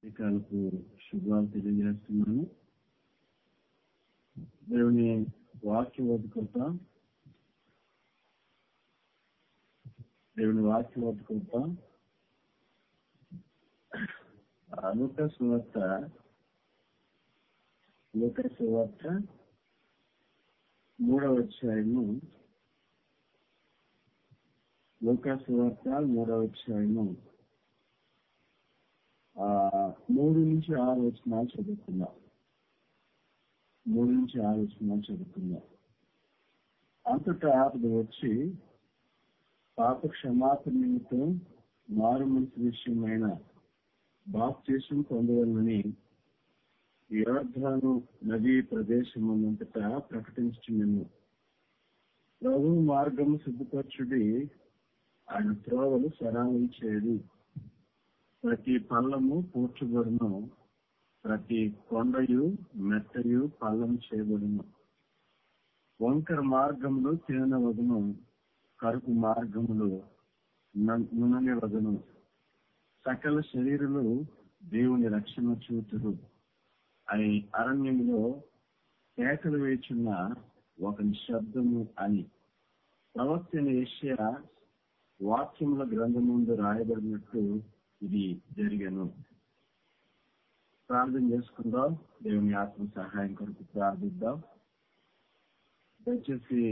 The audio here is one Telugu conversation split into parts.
కాలకు శుభాలు తెలియజేస్తున్నాను దేవుని వాక్య వదుకుంటా దేవుని వాక్య వదుకుంటా లూకస్ వార్త లూకస్ వార్త మూడవ అధ్యాయము లూకస్ వార్త మూడవ అధ్యాయము ఆ మూడు నుంచి ఆరు వచనాలు చదువుకుందాం మూడు నుంచి ఆరు వచనాలు చదువుకుందాం అంతటా అది వచ్చి పాప క్షమాపణ నిమిత్తం మారు మనసు విషయమైన బాప్తీసం పొందవాలని యోర్ధాను నదీ ప్రదేశం ఉన్నంతటా ప్రకటించున్నాను ప్రభు మార్గము సిద్ధపరచుడి ఆయన త్రోవలు సరాలం చేయడు ప్రతి పల్లము పూడ్చబడును ప్రతి కొండయు మెట్టయు పల్లం చేయబడును వంకర మార్గములు తినవదును కరుపు మార్గములు నుననివదును సకల శరీరులు దేవుని రక్షణ చూతురు అని అరణ్యంలో కేకలు వేచున్న ఒక శబ్దము అని ప్రవక్త ఏషియా వాక్యముల గ్రంథం ముందు రాయబడినట్టు ఇది జరిగాను ప్రార్థన చేసుకుందాం దేవుని ఆత్మ సహాయం కొరకు ప్రార్థిద్దాం దయచేసి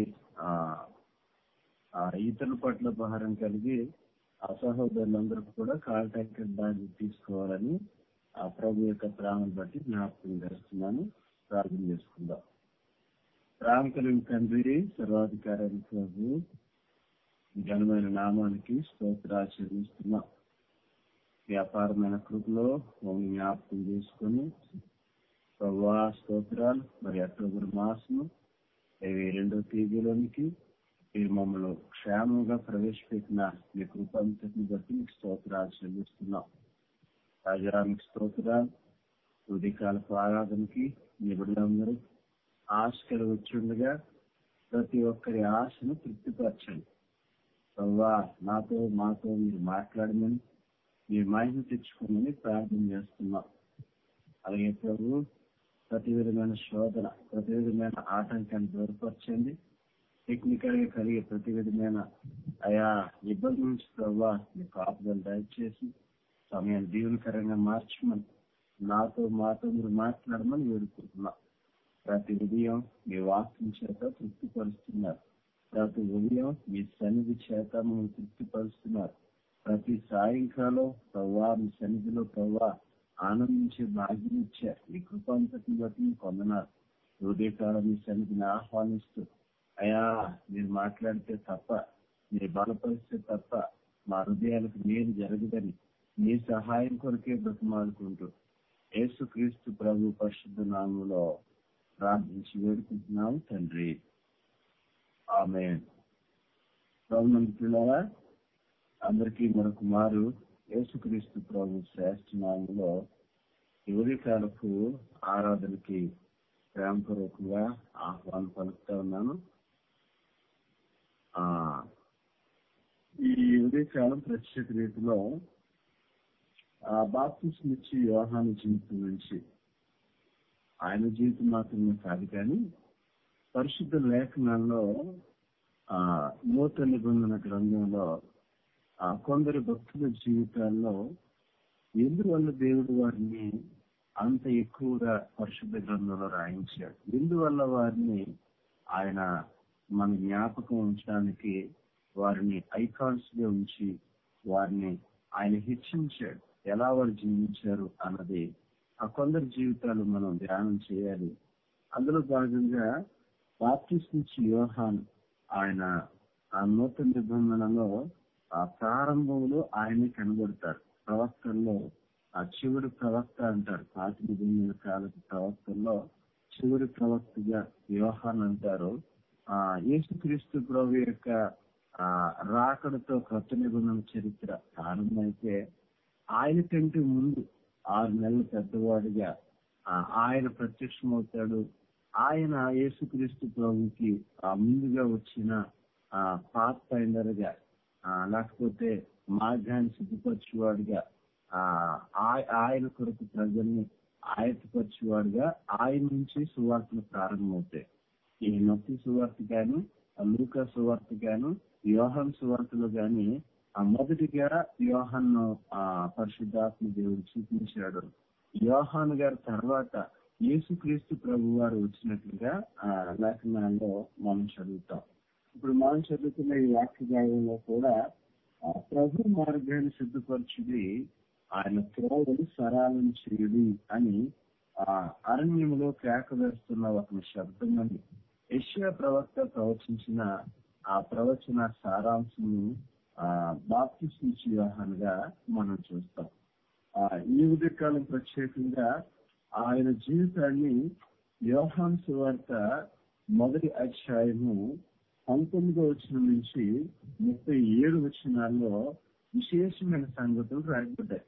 ఇతరుల పట్ల భారం కలిగి ఆ సహోదరులందరూ కూడా కాంటాక్ట్ బ్యాగ్ తీసుకోవాలని ఆ ప్రభు యొక్క ప్రేమను బట్టి జ్ఞాపకం చేస్తున్నాను ప్రార్థన చేసుకుందాం ప్రేమ కలిగిన తండ్రి సర్వాధికారానికి ప్రభు ఘనమైన నామానికి స్తోత్రాలు చెల్లిస్తున్నాం వ్యాపారమైన కృపలో మమ్మల్ని జ్ఞాపకం చేసుకుని ప్రభా స్తోత్రాలు మరి అక్టోబర్ మాసం ఇవి రెండో తేదీలోనికి మీరు మమ్మల్ని క్షేమంగా ప్రవేశపెట్టిన మీ కృపంతటిని బట్టి మీకు స్తోత్రాలు చెల్లిస్తున్నాం రాజానికి స్తోత్రాలు ఉదయకాలపు ఆరాధనకి మీ బిడ్డలందరూ ఆశకలు వచ్చిండగా ప్రతి ఒక్కరి ఆశను తృప్తిపరచండి ప్రభా నాతో మాతో మీరు మాట్లాడమని మీ మహిమ తెచ్చుకోమని ప్రార్థన చేస్తున్నాం అలాగే ప్రభు ప్రతి విధమైన శోధన ప్రతి విధమైన ఆటంకాన్ని దూరపరచండి టెక్నికల్ గా కలిగే ప్రతి విధమైన ఆయా ఇబ్బంది నుంచి ప్రభావ మీ కాపుదల దయచేసి సమయాన్ని దీవులకరంగా మార్చమని నాతో మాతో మీరు మాట్లాడమని వేడుకుంటున్నా ప్రతి ఉదయం మీ వాక్యం చేత తృప్తిపరుస్తున్నారు ప్రతి ఉదయం మీ సన్నిధి చేత మమ్మల్ని తృప్తిపరుస్తున్నారు ప్రతి సాయంకాలం ప్రవ్వా మీ సన్నిధిలో ప్రవ్వా ఆనందించే భాగ్యం ఇచ్చారు మీ కృపాంతటిని బట్టి మీకు వందనాలు ఉదయకాలం మీ సన్నిధిని ఆహ్వానిస్తూ అయా మీరు మాట్లాడితే తప్ప మీరు బలపరిస్తే తప్ప మా హృదయాలకు మేలు జరగదని మీ సహాయం కొరకే బ్రతమాడుకుంటూ యేసుక్రీస్తు ప్రభు పరిశుద్ధ నామంలో ప్రార్థించి వేడుకుంటున్నాము తండ్రి ఆమె ప్రభుత్వ అందరికీ మరొక మారు యేసుక్రీస్తు ప్రభు శ్రేష్ఠ నామంలో ఉదయకాలకు ఆరాధనకి ప్రేమపూర్వకంగా ఆహ్వానం పలుకుతా ఉన్నాను ఆ ఈ ఉదయకాలం ప్రత్యేక రీతిలో ఆ బాప్తిస్మ్ ఇచ్చి వ్యవహాన జీవితం నుంచి ఆయన జీవితం మాత్రమే కాదు కానీ పరిశుద్ధ లేఖనాల్లో ఆ నూతన నిబంధన గ్రంథంలో ఆ కొందరు భక్తుల జీవితాల్లో ఎందువల్ల దేవుడు వారిని అంత ఎక్కువగా పరిశుద్ధ గ్రంథంలో రాయించాడు ఎందువల్ల వారిని ఆయన మన జ్ఞాపకం ఉంచడానికి వారిని ఐకాన్స్ గా ఉంచి వారిని ఆయన హెచ్చించాడు ఎలా వారు జీవించారు అన్నది ఆ కొందరి జీవితాలు మనం ధ్యానం చేయాలి అందులో భాగంగా బాప్టిస్ట్ నుంచి యోహాన్ ఆయన ఆ నూతన నిబంధనలో ఆ ప్రారంభంలో ఆయనే కనబడతారు ప్రవక్తల్లో ఆ చివరి ప్రవక్త అంటారు పాతి నిబంధన కాలపు ప్రవక్తల్లో చివరి ప్రవక్తగా వ్యవహాన్ అంటారు ఆ యేసుక్రీస్తు ప్రభు యొక్క ఆ రాకడతో కొత్త నిబంధన చరిత్ర ప్రారంభమైతే ఆయన కంటే ముందు ఆరు నెలల పెద్దవాడిగా ఆయన ప్రత్యక్షమవుతాడు ఆయన యేసుక్రీస్తు ప్రభుకి ముందుగా వచ్చిన పాత్ ఫైండర్ గా లేకపోతే మార్గాన్ని సిద్ధపరచువాడిగా ఆ ఆయ- ఆయన కొరకు ప్రజల్ని ఆయతపరచువాడుగా ఆయన నుంచి సువార్తలు ప్రారంభమవుతాయి ఈ నొక్కి సువార్త గాను లూకా సువార్త గాను యోహన్ సువార్తలు గాని ఆ మొదటిగా యోహన్ను ఆ పరిశుద్ధాత్మ దేవుడు చూపించాడు యోహాన్ గారి తర్వాత యేసుక్రీస్తు ప్రభు వారు వచ్చినట్లుగా ఆ లేఖనాల్లో మనం చదువుతాం ఇప్పుడు మనం చదువుతున్న ఈ వాక్య భాగంలో కూడా ఆ ప్రభు మార్గాన్ని సిద్ధపరచుది ఆయన త్రోవలు సరాలను చేయుడి అని ఆ అరణ్యంలో కేక వేస్తున్న ఒక శబ్దం అని యెషయా ప్రవక్త ప్రవచించిన ఆ ప్రవచన సారాంశం ఆ బాప్తిస్మిచ్చి వ్యవహారంగా మనం చూస్తాం ఆ ఈ ఉదయకాలం ప్రత్యేకంగా ఆయన జీవితాన్ని యోహాన్ సువార్త మొదటి అధ్యాయము పంతొమ్మిదో వచ్చిన నుంచి ముప్పై ఏడు వచనాల్లో విశేషమైన సంగతులు రాయబడ్డాయి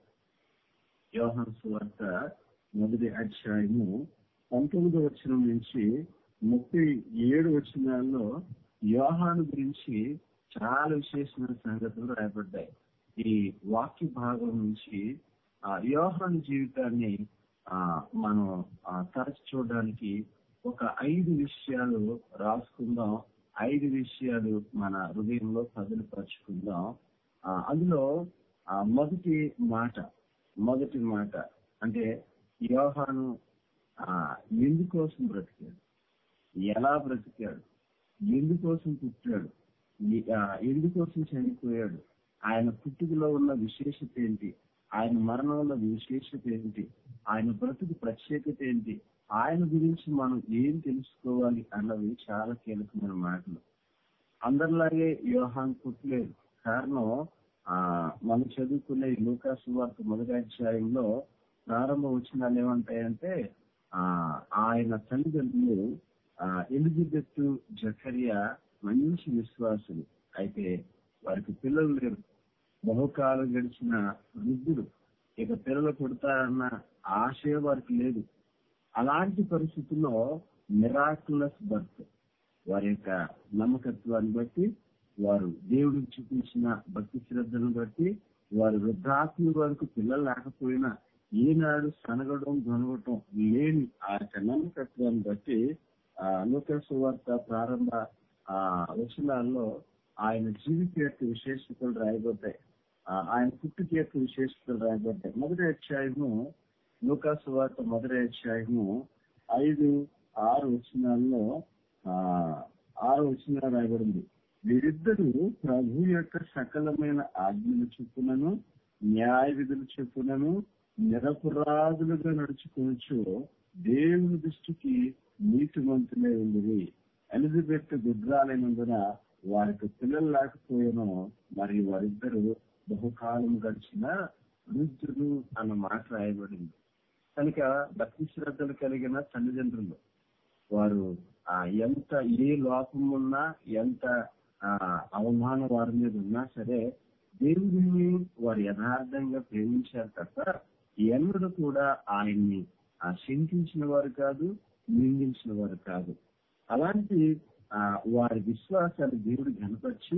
యోహాన్ సువార్త మొదటి అధ్యాయము పంతొమ్మిదో వచనం నుంచి ముప్పై ఏడు వచనాల్లో యోహాను గురించి చాలా విశేషమైన సంగతులు రాయబడ్డాయి ఈ వాక్య భాగం నుంచి ఆ యోహాను జీవితాన్ని ఆ మనం ఆ, తరచి చూడడానికి ఒక ఐదు విషయాలు రాసుకుందాం ఐదు విషయాలు మన హృదయంలో పదులుపరుచుకుందాం ఆ, అందులో ఆ, మొదటి మాట మొదటి మాట అంటే యోహాను ఆ, ఎందుకోసం బ్రతికాడు ఎలా బ్రతికాడు ఎందుకోసం పుట్టాడు ఈ- ఆ, ఎందుకోసం చనిపోయాడు ఆయన పుట్టుకలో ఉన్న విశేషత ఏంటి ఆయన మరణంలో విశేషత ఏంటి ఆయన బ్రతుకు ప్రత్యేకత ఏంటి ఆయన గురించి మనం ఏం తెలుసుకోవాలి అన్నవి చాలా కీలకమైన మాటలు అందరిలాగే యోహాన్ పుట్టలేదు కారణం ఆ మనం చదువుకునే ఈ లూకాసు వార్త మొదటి అధ్యాయంలో ప్రారంభ వచనాలు ఏమంటాయంటే ఆ ఆయన తల్లిదండ్రులు ఆ ఎలిజబెత్ జకరియా మంచి విశ్వాసులు అయితే వారికి పిల్లలు లేరు బహుకాలం గడిచిన వృద్ధుడు ఇక పిల్లలు పుడతారన్న ఆశయ వారికి లేదు అలాంటి పరిస్థితుల్లో మిరాకులస్ బర్త్ వారి యొక్క నమ్మకత్వాన్ని బట్టి వారు దేవుడికి చూపించిన భక్తి శ్రద్ధను బట్టి వారు వృద్ధాత్మ వరకు పిల్లలు లేకపోయినా ఈనాడు సనగడం గొనగటం లేని ఆ యొక్క నమ్మకత్వాన్ని బట్టి ఆ నూతన సువార్త ప్రారంభ ఆ వచనాల్లో ఆయన జీవిత యొక్క విశేషతలు రాయబడ్డాయి ఆ, ఆయన పుట్టుక యొక్క విశేషతలు రాయబడ్డాయి మొదటి అధ్యాయము లూకాసు వార్త మొదటి అధ్యాయము ఐదు ఆరు వచనాల్లో ఆ ఆరు వచనాలు రాయబడింది వీరిద్దరూ ప్రభు యొక్క సకలమైన ఆజ్ఞలు చెప్పునను న్యాయ విధులు చెప్పునను నిరపరాధులుగా నడుచుకోవచ్చు దేవుని దృష్టికి నీతిమంతులే ఉంది ఎలిజబెత్ గుడ్రాలైనందున వారికి పిల్లలు లేకపోయాను మరియు వారిద్దరూ బహుకాలం గడిచిన వృద్ధులు అన్న మాట రాయబడింది కనుక భక్తి శ్రద్ధలు కలిగిన తల్లిదండ్రులు వారు ఆ ఎంత ఏ లోపం ఉన్నా ఎంత ఆ అవమానం వారి మీద ఉన్నా సరే దేవుడిని వారు యథార్థంగా ప్రేమించారు తప్ప ఎన్నడూ కూడా ఆయన్ని ఆ శంకించిన వారు కాదు నిందించిన వారు కాదు అలాంటి ఆ వారి విశ్వాసాన్ని దేవుడు కనపరిచి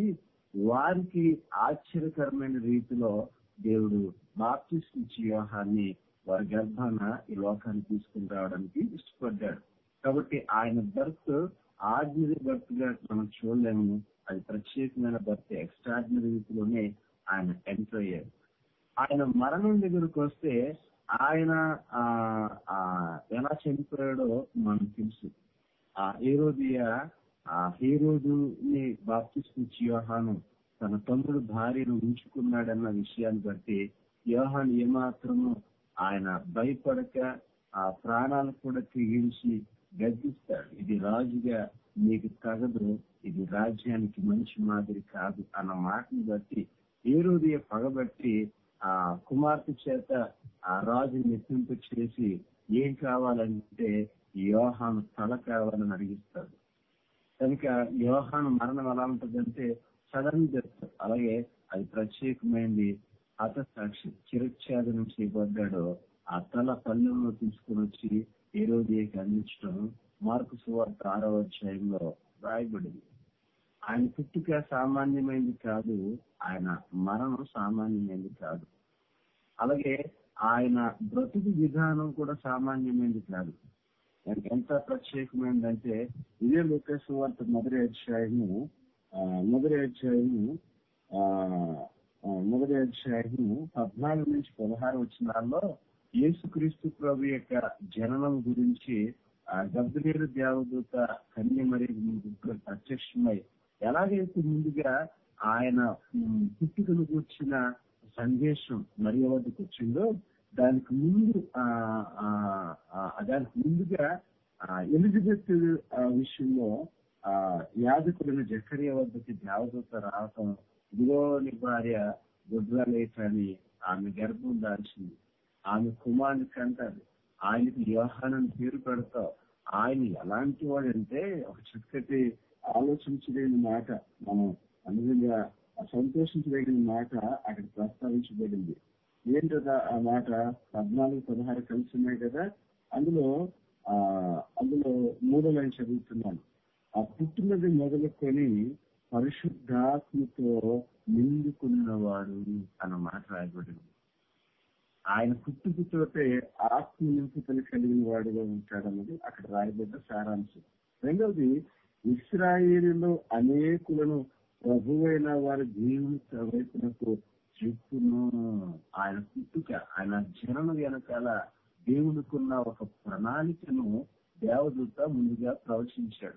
వారికి ఆశ్చర్యకరమైన రీతిలో దేవుడు బాప్తిస్ట్ ఇచ్చి వ్యూహాన్ని వారి గర్భాన ఈ లోకాన్ని తీసుకుని రావడానికి ఇష్టపడ్డాడు కాబట్టి ఆయన బర్త్ ఆర్డినరీ బర్త్ గా మనం చూడలేము అది ప్రత్యేకమైన బర్త్ ఎక్స్ట్రాడినరీ రీతిలోనే ఆయన ఎంటర్ అయ్యారు ఆయన మరణం దగ్గరకు వస్తే ఆయన ఆ ఆ, ఎలా చనిపోయాడో మనకు తెలుసు ఆ హీరోదియ ఆ హీరోదుని బాప్తిస్మిచ్చి యోహాను తన తమ్ముడు భార్యను ఉంచుకున్నాడన్న విషయాన్ని బట్టి యోహాన్ ఏమాత్రము ఆయన భయపడక ఆ ప్రాణాలు కూడా తెగించి గర్జిస్తాడు ఇది రాజుగా నీకు తగదు ఇది రాజ్యానికి మంచి మాదిరి కాదు అన్న మాటని బట్టి ఏ రోజు పగబట్టి ఆ కుమార్తె చేత ఆ రాజు నెట్టింపు చేసి ఏం కావాలంటే యోహాను తల కావాలని అడిగిస్తాడు కనుక యోహాను మరణం ఎలా ఉంటుందంటే సడన్ డెత్ అలాగే అది ప్రత్యేకమైనది హతసాక్షి చిరచ్ఛేదనం చేయబడ్డాడు ఆ తల పల్లెంలో తీసుకుని వచ్చి ఏ రోజు అందించడం మార్కు సువార్త ఆరో అధ్యాయంలో రాయబడింది ఆయన పుట్టుక సామాన్యమైనది కాదు ఆయన మరణం సామాన్యమైనది కాదు అలాగే ఆయన బ్రతుకు విధానం కూడా సామాన్యమైనది కాదు ఎంత ప్రత్యేకమైనదంటే ఇదే లోకేశ్ వార్త మొదటి అధ్యాయము ఆ, మొదటి అధ్యాయము ఆ, ఆ, మొదటి అధ్యాయము పద్నాలుగు నుంచి పదహారు వచ్చినాల్లో యేసుక్రీస్తు ప్రభు యొక్క జననం గురించి ఆ గబ్బులేరు దేవదూత కన్యమరి ముగ్గురు ప్రత్యక్షమై ఎలాగైతే ముందుగా ఆయన ఉమ్, పుట్టుకను కూర్చిన సందేశం మరియు వద్దకు వచ్చిందో దానికి ముందు ఆ, ఆ, ఆ, దానికి ముందుగా ఆ, ఎలిజబెత్ ఆ, విషయంలో ఆ యాజకులైన జకరియా వద్దకి దేవదూత రావటం ఇదిగో నీ భార్య గుడ్రాలేటని ఆమె గర్భం దాల్చింది ఆమె కుమారుని కంటారు ఆయనకి యోహానం పేరు పెడతావు ఆయన ఎలాంటి వాడంటే ఒక చక్కటి ఆలోచించలేని మాట మనం అనుగుణంగా సంతోషించదగిన మాట అక్కడ ప్రస్తావించబడింది ఏంటదా ఆ మాట పద్నాలుగు పదహారు కలిసి ఉన్నాయి కదా అందులో ఆ అందులో మూడో లైన్ చదువుతున్నాను ఆ పుట్టినది మొదలుకొని పరిశుద్ధాత్మతో నిండుకున్నవాడు అన్న మాట రాయబడింది ఆయన పుట్టుకతోటే ఆత్మ నింపుతలు కలిగిన వాడుగా ఉంటాడన్నది అక్కడ రాయబడ్డ సారాంశం రెండవది ఇస్రాయేలీలో అనేకులను ప్రభువైన వారి దేవుని వైపునకు చెప్పును ఆయన పుట్టుక ఆయన జనన వెనకాల దేవునికున్న ఒక ప్రణాళికను దేవదూత ముందుగా ప్రవచించాడు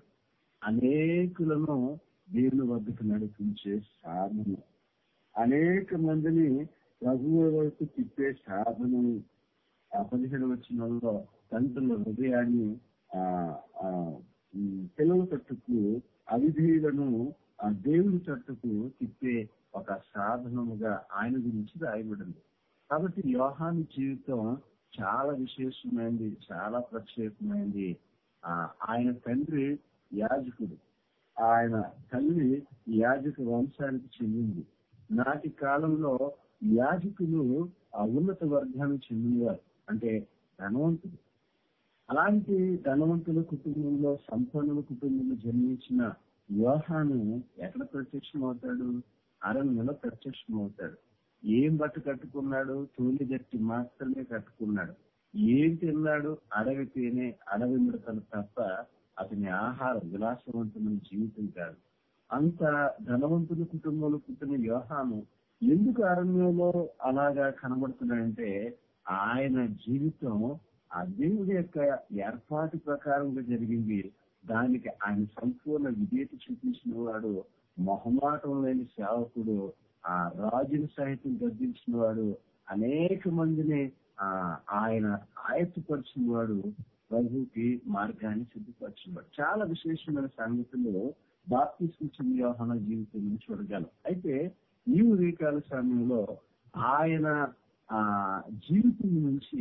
అనేకులను దేవుని వద్దకు నడిపించే సాధనం అనేక మందిని ప్రభువు వైపు తిప్పే సాధనం ఆ పదిహేడు వచ్చినంలో తండ్రుల హృదయాన్ని ఆ ఆ ఉమ్, పిల్లల తట్టుకు అవిధేయులను ఆ దేవుని తట్టుకు తిప్పే ఒక సాధనముగా ఆయన గురించి రాయబడింది కాబట్టి యోహాను జీవితం చాలా విశేషమైనది చాలా ప్రత్యేకమైనది ఆ ఆయన తండ్రి యాజకుడు ఆయన తల్లి యాజక వంశానికి చెందింది నాటి కాలంలో యాజకులు ఆ ఉన్నత వర్గానికి చెందినవారు అంటే ధనవంతులు అలాంటి ధనవంతుల కుటుంబంలో సంపన్నుల కుటుంబంలో జన్మించిన యోహాను ఎక్కడ ప్రత్యక్షం అవుతాడు అరణ్యలో ప్రత్యక్షం అవుతాడు ఏం బట్ట కట్టుకున్నాడు తోలి గట్టి మాత్రమే కట్టుకున్నాడు ఏం తిన్నాడు అడవి తేనె అడవి మిడతలు తప్ప అతని ఆహారం విలాసవంతమైన జీవితం కాదు అంత ధనవంతుల కుటుంబంలో పుట్టిన యోహాను ఎందుకు అరణ్యంలో అలాగా కనబడుతున్నాడంటే ఆయన జీవితం ఆ దేవుడి యొక్క ఏర్పాటు ప్రకారంగా జరిగింది దానికి ఆయన సంపూర్ణ విధేయత చూపించిన వాడు మొహమాటం లేని సేవకుడు ఆ రాజుని సహితం గద్దించిన వాడు అనేక మందిని ఆ ఆయన ఆయత్తపరిచిన వాడు ప్రభుకి మార్గాన్ని సిద్ధపరిచిన వాడు చాలా విశేషమైన సంగతులు బాప్తిస్మిచ్చిన వ్యవహార జీవితం నుంచి చూడగలం అయితే ఈ ఉదయకాల సమయంలో ఆయన ఆ జీవితం నుంచి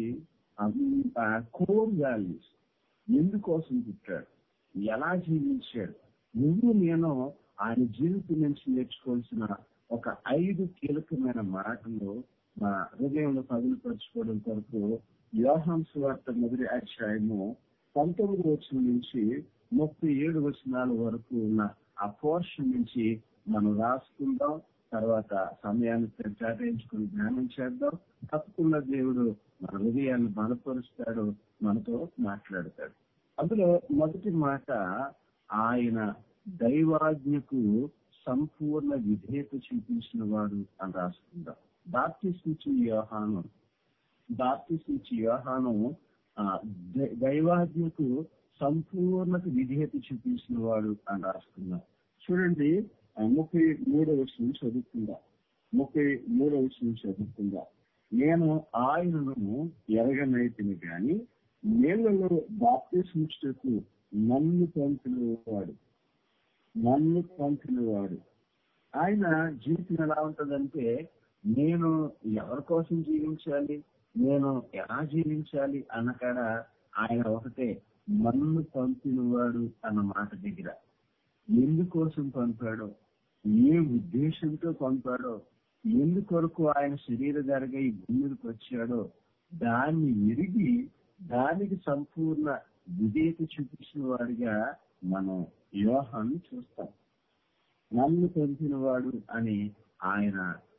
కోర్ వాల్యూస్ ఎందుకోసం పుట్టాడు ఎలా జీవించాడు నువ్వు నేను ఆయన జీవితం నుంచి నేర్చుకోవాల్సిన ఒక ఐదు కీలకమైన మాటలు మా హృదయంలో పదులుపరచుకోవడం కొరకు యోహాన్ సువార్త మొదటి అధ్యాయము పంతొమ్మిది వచనం నుంచి ముప్పై ఏడు వచనాల వరకు ఉన్న ఆ పోర్షన్ నుంచి మనం రాసుకుందాం తర్వాత సమయాన్ని కేటాయించుకుని ధ్యానం చేద్దాం తప్పకుండా దేవుడు మన హృదయాన్ని బలపరుస్తాడు మనతో మాట్లాడతాడు అందులో మొదటి మాట ఆయన దైవాజ్ఞకు సంపూర్ణ విధేయత చూపించిన వాడు అని రాసుకుందాం బాప్తిస్ నుంచి యోహాను బాప్తిస్ నుంచి యోహాను ఆ, దై- దైవాజ్ఞకు సంపూర్ణ విధేయత చూపించిన వాడు అని రాసుకుందాం చూడండి ఆ, ముప్పై మూడో విషయం చదువుకుందా ముప్పై మూడో విషయం చదువుకుందా నేను ఆయనను ఎరగనైతిని గాని నీళ్లలో బాప్తిస్మిచ్చుటకు నన్ను పంపిన వాడు నన్ను పంపిన వాడు ఆయన జీవితం ఎలా ఉంటదంటే నేను ఎవరి కోసం జీవించాలి నేను ఎలా జీవించాలి అన్నకాడ ఆయన ఒకటే నన్ను పంపినవాడు అన్న మాట దగ్గర ఎందుకోసం పంపాడో ఏ ఉద్దేశంతో పంపాడో ఎందుకొరకు ఆయన శరీరధారిగా ఈ భూమికి వచ్చాడో దాన్ని ఎరిగి దానికి సంపూర్ణ విధేయత చూపించిన వాడిగా మనం యోహాన్ని చూస్తాం నన్ను పంపినవాడు అని ఆయన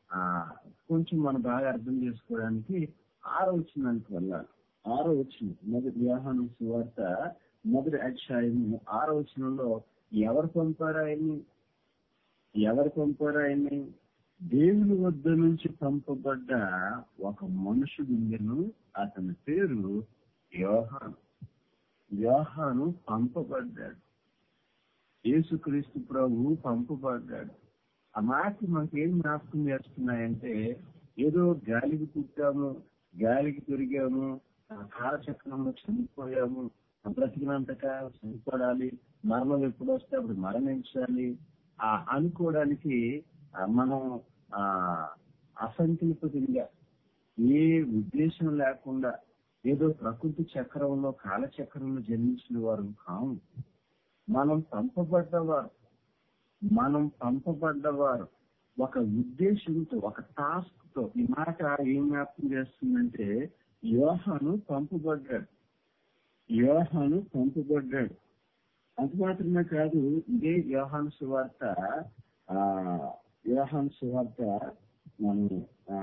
ఆ కొంచెం మనం బాగా అర్థం చేసుకోవడానికి ఆరో వచ్చినానికి వెళ్ళాలి ఆరో వచ్చిన మొదటి వ్యూహాను సువార్త మొదటి అధ్యాయం ఆరో వచనంలో ఎవరు పంపారు ఆయన్ని ఎవరు పంపారు ఆయన్ని దేవుని వద్ద నుంచి పంపబడ్డ ఒక మనుషుడు ఉండెను అతని పేరు యోహాను యోహాను పంపబడ్డాడు యేసుక్రీస్తు ప్రభు పంపబడ్డాడు ఆ మాట మనకేం జ్ఞాపకం చేస్తున్నాయంటే ఏదో గాలికి పుట్టాము గాలికి పెరిగాము ఆ కాలచక్రంలో చనిపోయాము బ్రతికినంత కాలం చనిపోడాలి మరణం ఎప్పుడు వస్తే అప్పుడు మరణించాలి ఆ అనుకోవడానికి ఆ, మనం ఆ అసంకల్పితంగా ఏ ఉద్దేశం లేకుండా ఏదో ప్రకృతి చక్రంలో కాలచక్రంలో జన్మించిన వారు కాము మనం పంపబడ్డవారు మనం పంపబడ్డవారు ఒక ఉద్దేశంతో ఒక టాస్క్ తో ఈ మాట ఏం జ్ఞాపకం చేస్తుందంటే యోహాను పంపబడ్డాడు యోహాను పంపబడ్డాడు అంత మాత్రమే కాదు ఇదే యోహాను సువార్త ఆ యోహాను సువార్త మనం ఆ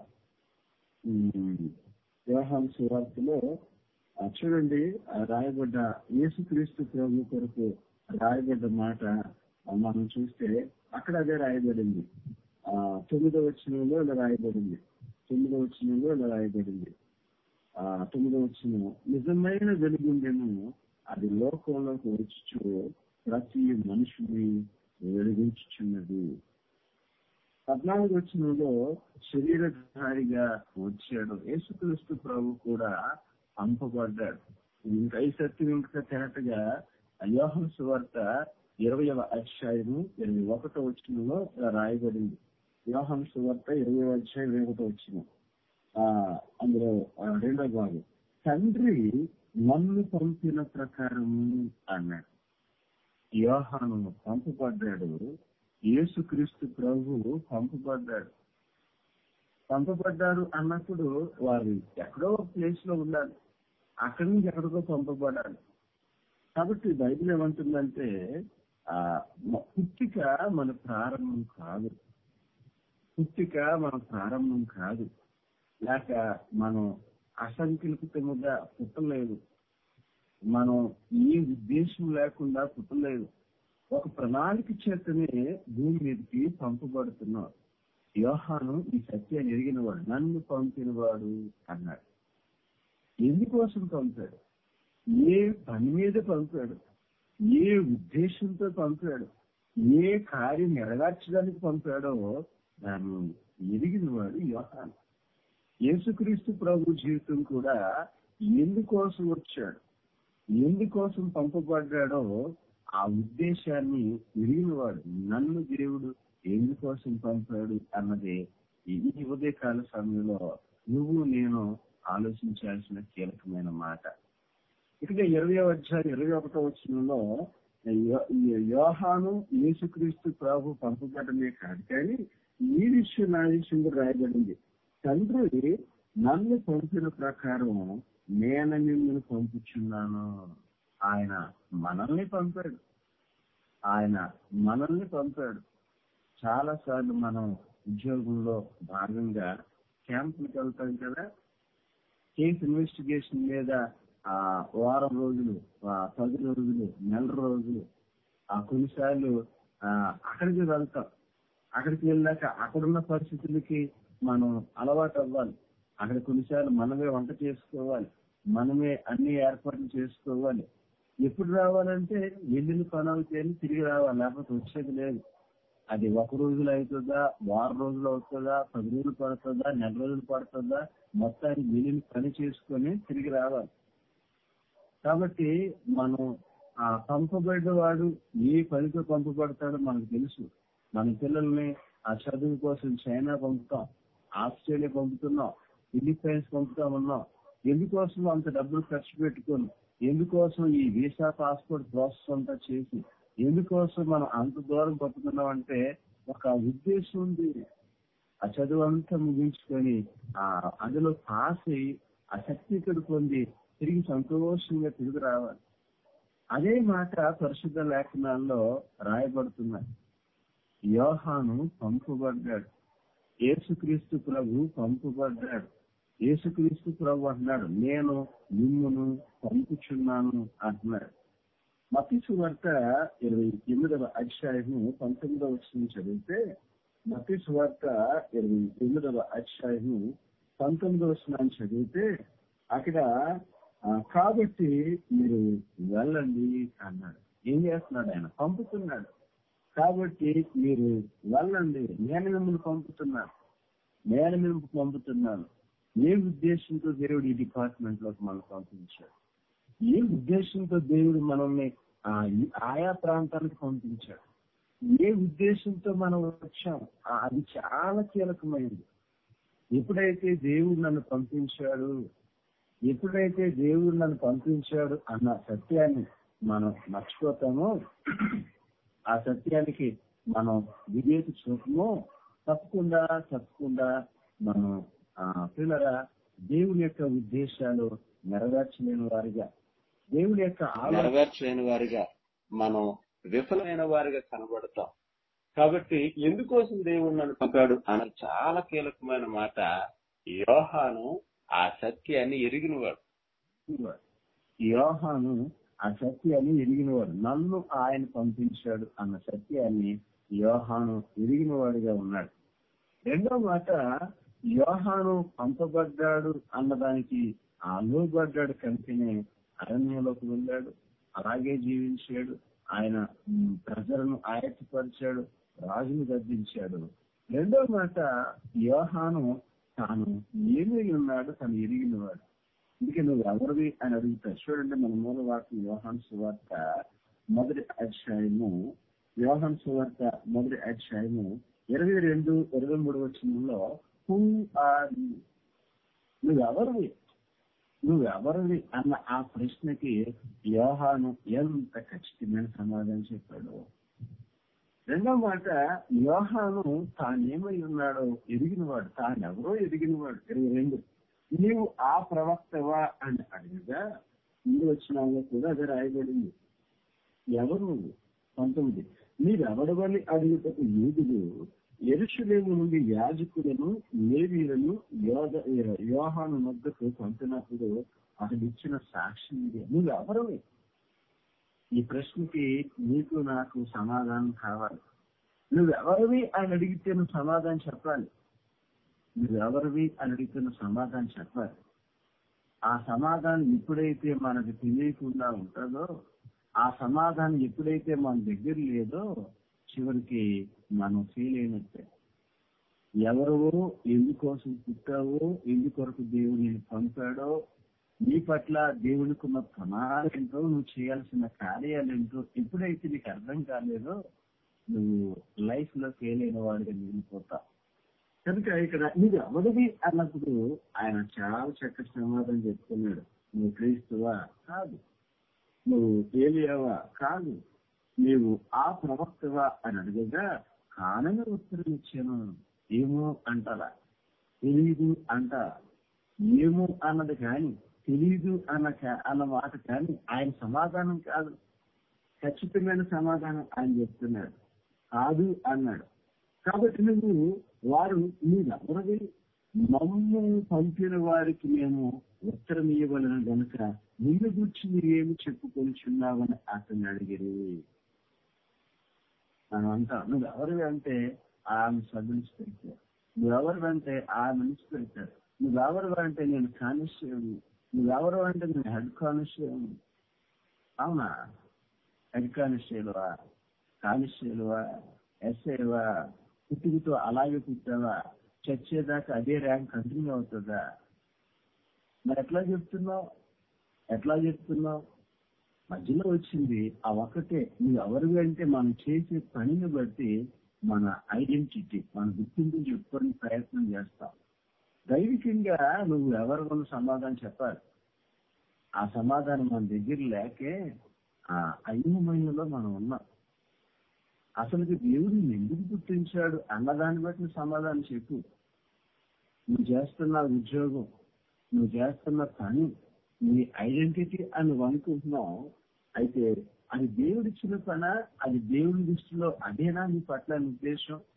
ఉమ్, యోహాను సువార్తలో ఆ, చూడండి ఆ రాయబడ్డ యేసుక్రీస్తు ప్రభు కొరకు రాయబడ్డ మాట ఆ, మనం చూస్తే అక్కడ అదే రాయబడింది ఆ తొమ్మిదో వచ్చినంలో ఇలా రాయబడింది తొమ్మిదో వచ్చినంలో ఇలా రాయబడింది ఆ తొమ్మిదో వచ్చిన నిజమైన వెలుగుండెను అది లోకంలోకి వచ్చి ప్రతి మనుషుని వెలిగించుచున్నది పద్నాలుగు వచ్చినలో శరీరధారిగా వచ్చాడు యేసుక్రీస్తు ప్రభు కూడా పంపబడ్డాడు ఇంకా ఈ సత్యం ఇంకా తేటగా యోహన్ సువార్త ఇరవయవ అధ్యాయము ఇరవై ఒకటో వచ్చినలో రాయబడింది యోహన్ సువార్త ఇరవై అధ్యాయం ఇరవై ఒకటో వచ్చిన ఆ అందులో ఆ, రెండో భాగం తండ్రి నన్ను పంపిన ప్రకారము అన్నాడు యోహాను పంపబడ్డాడు యేసుక్రీస్తు ప్రభు పంపబడ్డాడు పంపబడ్డారు అన్నప్పుడు వారు ఎక్కడో ఒక ప్లేస్ లో ఉండాలి అక్కడి నుంచి ఎక్కడికో పంపబడాలి కాబట్టి బైబిల్ ఏమంటుందంటే ఆ మ- పుట్టిక మన ప్రారంభం కాదు పుట్టిక మన ప్రారంభం కాదు లేక మనం అసంకల్పితముగా పుట్టలేదు మనం ఏ ఉద్దేశం లేకుండా పుట్టలేదు ఒక ప్రణాళిక చేతనే భూమి మీదకి పంపబడుతున్నాం యోహాను ఈ సత్యాన్ని ఎరిగినవాడు నన్ను పంపినవాడు అన్నాడు ఎందుకోసం పంపాడు ఏ పని మీద పంపాడు ఏ ఉద్దేశంతో పంపాడు ఏ కార్యం నెరవేర్చడానికి పంపాడో దాన్ని ఎరిగినవాడు యోహాను యేసుక్రీస్తు ప్రభు జీవితం కూడా ఎందుకోసం వచ్చాడు ఎందుకోసం పంపబడ్డాడో ఆ ఉద్దేశాన్ని ఎరిగినవాడు నన్ను దేవుడు ఎందుకోసం పంపాడు అన్నదే ఈ ఉదయకాల సమయంలో నువ్వు నేను ఆలోచించాల్సిన కీలకమైన మాట ఇక్కడ ఇరవై అధ్యాయం ఇరవై ఒకటో వచ్చినలో యోహాను యేసుక్రీస్తు ప్రభు పంపబడమే కాదు కానీ ఈ విషయం నా విషయం కూడా రాయబడింది తండ్రి నన్ను పంపిన ప్రకారం నేను మిమ్మల్ని పంపుచున్నాను ఆయన మనల్ని పంపాడు ఆయన మనల్ని పంపాడు చాలా సార్లు మనం ఉద్యోగంలో భాగంగా క్యాంపులకు వెళ్తాం కదా కేసు ఇన్వెస్టిగేషన్ మీద ఆ వారం రోజులు ఆ పది రోజులు నెల రోజులు ఆ కొన్నిసార్లు ఆ అక్కడికి వెళ్తాం అక్కడికి వెళ్ళాక అక్కడున్న పరిస్థితులకి మనం అలవాటు అవ్వాలి అక్కడ కొన్నిసార్లు మనమే వంట చేసుకోవాలి మనమే అన్ని ఏర్పాట్లు చేసుకోవాలి ఎప్పుడు రావాలంటే వెళ్ళిన పనులు చేయాలి తిరిగి రావాలి లేకపోతే వచ్చేది లేదు అది ఒక రోజులు అవుతుందా వారం రోజులు అవుతుందా పది రోజులు పడుతుందా నెల రోజులు పడుతుందా మొత్తానికి వెళ్ళిన పని చేసుకొని తిరిగి రావాలి కాబట్టి మనం ఆ పంపబడిన వాడు ఏ పనితో పంపబడతాడో మనకు తెలుసు మన పిల్లల్ని ఆ చదువు కోసం చైనా పంపుతాం ఆస్ట్రేలియా పంపుతున్నాం ఫిలిప్పైన్స్ పంపుతా ఉన్నాం ఎందుకోసం అంత డబ్బులు ఖర్చు పెట్టుకొని ఎందుకోసం ఈ వీసా పాస్పోర్ట్ ప్రాసెస్ అంతా చేసి ఎందుకోసం మనం అంత దూరం పట్టుకున్నాం అంటే ఒక ఉద్దేశం ఉంది ఆ చదువు అంతా ముగించుకొని ఆ అందులో పాస్ అయ్యి ఆ సర్టిఫికెట్ పొంది తిరిగి సంతోషంగా తిరిగి రావాలి అదే మాట పరిశుద్ధ లేఖనాల్లో రాయబడుతున్నాయి యోహాను పంపబడ్డాడు యేసుక్రీస్తు ప్రభు పంపబడ్డాడు యేసుక్రీస్తు ప్రభు అంటున్నాడు నేను మిమ్మును పంపుచున్నాను అంటున్నాడు మతీసు వార్త ఇరవై ఎనిమిదవ అధ్యాయము పంతొమ్మిదవ వచ్చిన చదివితే మతీసు వార్త ఇరవై ఎనిమిదవ అధ్యాయము పంతొమ్మిదవ వచ్చిన చదివితే అక్కడ ఆ, కాబట్టి మీరు వెళ్ళండి అన్నాడు ఏం చేస్తున్నాడు ఆయన పంపుతున్నాడు కాబట్టి మీరు వెళ్ళండి నేను మిమ్మల్ని పంపుతున్నాను నేను మిమ్మల్ని పంపుతున్నాను ఏ ఉద్దేశంతో దేవుడు ఈ డిపార్ట్మెంట్ లోకి మనం పంపించాడు ఏ ఉద్దేశంతో దేవుడు మనల్ని ఆ ఈ- ఆయా ప్రాంతాలకు పంపించాడు ఏ ఉద్దేశంతో మనం వచ్చాం ఆ, అది చాలా కీలకమైనది ఎప్పుడైతే దేవుడు నన్ను పంపించాడు ఎప్పుడైతే దేవుడు నన్ను పంపించాడు అన్న సత్యాన్ని మనం మర్చిపోతామో ఆ సత్యానికి మనం విధేయత చూపము తప్పకుండా తప్పకుండా మనం ఆ పిల్లరా దేవుని యొక్క ఉద్దేశాలు నెరవేర్చలేని వారిగా దేవుని యొక్క ఆలోచన నెరవేర్చలేని వారిగా మనం విఫలమైన వారిగా కనబడతాం కాబట్టి ఎందుకోసం దేవుడు నన్ను పంపాడు అన్న చాలా కీలకమైన మాట యోహాను ఆ సత్యాన్ని ఎరిగినవాడు యోహాను ఆ సత్యాన్ని ఎరిగినవాడు నన్ను ఆయన పంపించాడు అన్న సత్యాన్ని యోహాను ఎరిగినవాడిగా ఉన్నాడు రెండో మాట యోహాను పంపబడ్డాడు అన్నదానికి ఆ లోబడ్డాడు కనుకనే అరణ్యంలోకి వెళ్ళాడు అలాగే జీవించాడు ఆయన ఉమ్, ప్రజలను ఆయత్తపరిచాడు రాజును గద్దించాడు రెండో మాట యోహాను తాను ఏమై ఉన్నాడు తను ఎరిగినవాడు అందుకే నువ్వు ఎవరివి అని అడుగుతావు చూడండి మన మూల వాక్యం యోహాన్ సువార్త మొదటి అధ్యాయము యోహాన్ సువార్త మొదటి అధ్యాయము ఇరవై రెండు ఇరవై మూడు వచ్చినంలో హూ ఆర్ నువ్వెవరివి నువ్వెవరివి అన్న ఆ ప్రశ్నకి యోహాను ఎంత ఖచ్చితమైన సమాధానం చెప్పాడు రెండో మాట యోహాను తానేమై ఉన్నాడో ఎరిగినవాడు తానెవరో ఎరిగినవాడు ఇరవై రెండు నీవు ఆ ప్రవక్తవా అని అడిగగా ముందు వచ్చినాలో కూడా అదే రాయబడింది ఎవరు నువ్వు పంతొమ్మిది మీరెవడవని అడుగుటకు యూదులు ఎరుషులేము నుండి యాజకులను లేవీలను యోధ యోహాను మద్దకు పంపినప్పుడు అతడు ఇచ్చిన సాక్షి ఇదే నువ్వెవరివి ఈ ప్రశ్నకి నీకు నాకు సమాధానం కావాలి నువ్వెవరివి అని అడిగితే నువ్వు సమాధానం చెప్పాలి నువ్వెవరివి అని అడిగితే నువ్వు సమాధానం చెప్పాలి ఆ సమాధానం ఎప్పుడైతే మనకు తెలియకుండా ఉంటుందో ఆ సమాధానం ఎప్పుడైతే మన దగ్గర లేదో చివరికి మనం ఫెయిల్ అయినట్టే ఎవరో ఎందుకోసం పుట్టావో ఎందుకొరకు దేవుడు నేను పంపాడో నీ పట్ల దేవునికి ఉన్న ప్రణాళికేంటో నువ్వు చేయాల్సిన కార్యాలేంటో ఎప్పుడైతే నీకు అర్థం కాలేదో నువ్వు లైఫ్ లో ఫెయిల్ అయిన వాడిగా మిగిలిపోతావు కనుక ఇక్కడ నీకు ఎవరిది అన్నప్పుడు ఆయన చాలా చక్కటి సమాధానం చెప్తున్నాడు నువ్వు క్రీస్తువా కాదు నువ్వు ఏలియావా కాదు నీవు ఆ ప్రవక్తవా అని అడగగా కానని ఉత్తరం ఇచ్చాను ఏమో అంటారా తెలీదు అంట ఏమో అన్నది కానీ తెలీదు అన్న కా- అన్న మాట కానీ ఆయన సమాధానం కాదు ఖచ్చితమైన సమాధానం ఆయన చెప్తున్నాడు కాదు అన్నాడు కాబట్టి నువ్వు వారు నీవెవరివి మమ్ము పంపిన వారికి మేము ఉత్తరం ఇవ్వవలను గనుక నిన్ను గురించి నీవేమి చెప్పుకొనిచున్నావని అతన్ని అడిగిరి మనం అంటాం నువ్వెవరివి అంటే ఆమె సభ్యులు పెడతారు నువ్వెవరివి అంటే ఆమె నుంచి పెడతారు నువ్వెవరివి అంటే నేను కానిస్టేబుల్ నువ్వెవరు అంటే నేను హెడ్ కానిస్టేబుల్ అవునా హెడ్ కానిస్టేబుల్వా కానిస్టేబుల్వా ఎస్ఐవా పుట్టుకతో అలాగే పుట్టావా చచ్చేదాకా అదే ర్యాంక్ కంటిన్యూ అవుతుందా మరి ఎట్లా చెప్తున్నావు ఎట్లా చెప్తున్నావు మధ్యలో వచ్చింది ఆ ఒక్కటే నువ్వు ఎవరివి అంటే మనం చేసే పనిని బట్టి మన ఐడెంటిటీ మన గుర్తింపుని చెప్పుకొని ప్రయత్నం చేస్తాం దైవికంగా నువ్వు ఎవరికొన్న సమాధానం చెప్పాలి ఆ సమాధానం మన దగ్గర లేకే ఆ అయోమయంలో మనం ఉన్నాం అసలుకి దేవుడు నిన్ను ఎందుకు పుట్టించాడు అన్నదాన్ని బట్టి నువ్వు సమాధానం చెప్పు నువ్వు చేస్తున్న ఉద్యోగం నువ్వు చేస్తున్న పని నీ ఐడెంటిటీ అని నువ్వు అనుకుంటున్నావు అయితే అది దేవుడిచ్చిన పన అది దేవుడి దృష్టిలో అదేనా నీ పట్ల నీ ఉద్దేశం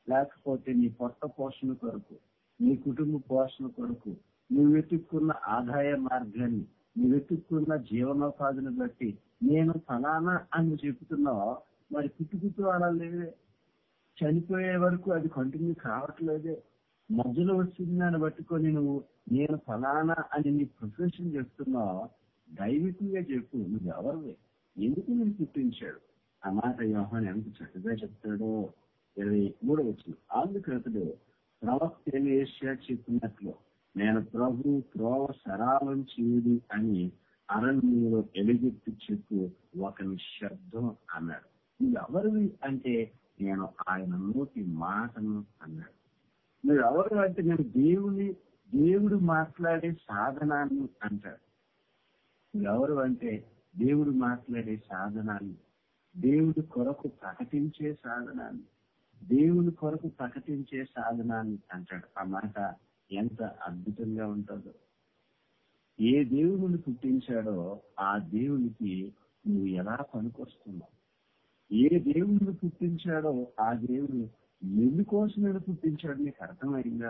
లేకపోతే నీ పొట్ట పోషణ కొరకు నీ కుటుంబ పోషణ కొరకు నువ్వు వెతుక్కున్న ఆదాయ మార్గాన్ని నువ్వు వెతుక్కున్న జీవనోపాధిని బట్టి నేను ఫలానా అని చెబుతున్నావు మరి పుట్టుకుతూ అలా లేదే చనిపోయే వరకు అది కంటిన్యూ కావట్లేదే మధ్యలో వచ్చింది దాన్ని పట్టుకొని నువ్వు నేను ఫలానా అని నీ ప్రొఫెషన్ చెప్తున్నావు దైవికంగా చెప్పు నువ్వు ఎవరివే ఎందుకు నేను పుట్టించాడు ఆ మాట యోహాన్ ఎంత చక్కగా చెప్తాడో ఇరవై మూడో వచ్చిన అందుకతడు ప్రవక్త ఏషియా చెప్పినట్లు నేను ప్రభు త్రోవ సరాలం చేయుడు అని అరణ్యంలో ఎలుగెత్తి చెప్పు ఒక శబ్దం అన్నాడు నువ్వు ఎవరివి అంటే నేను ఆయన నోటి మాటను అన్నాడు నువ్వు ఎవరు అంటే నేను దేవుని దేవుడు మాట్లాడే సాధనాన్ని అంటాడు ఎవరు అంటే దేవుడు మాట్లాడే సాధనాన్ని దేవుడి కొరకు ప్రకటించే సాధనాన్ని దేవుని కొరకు ప్రకటించే సాధనాన్ని అంటాడు ఆ మాట ఎంత అద్భుతంగా ఉంటుందో ఏ దేవుడిని పుట్టించాడో ఆ దేవునికి నువ్వు ఎలా పనికొస్తున్నావు ఏ దేవుడిని పుట్టించాడో ఆ దేవుడు ఎందుకోసమైనా పుట్టించాడు నీకు అర్థమైందా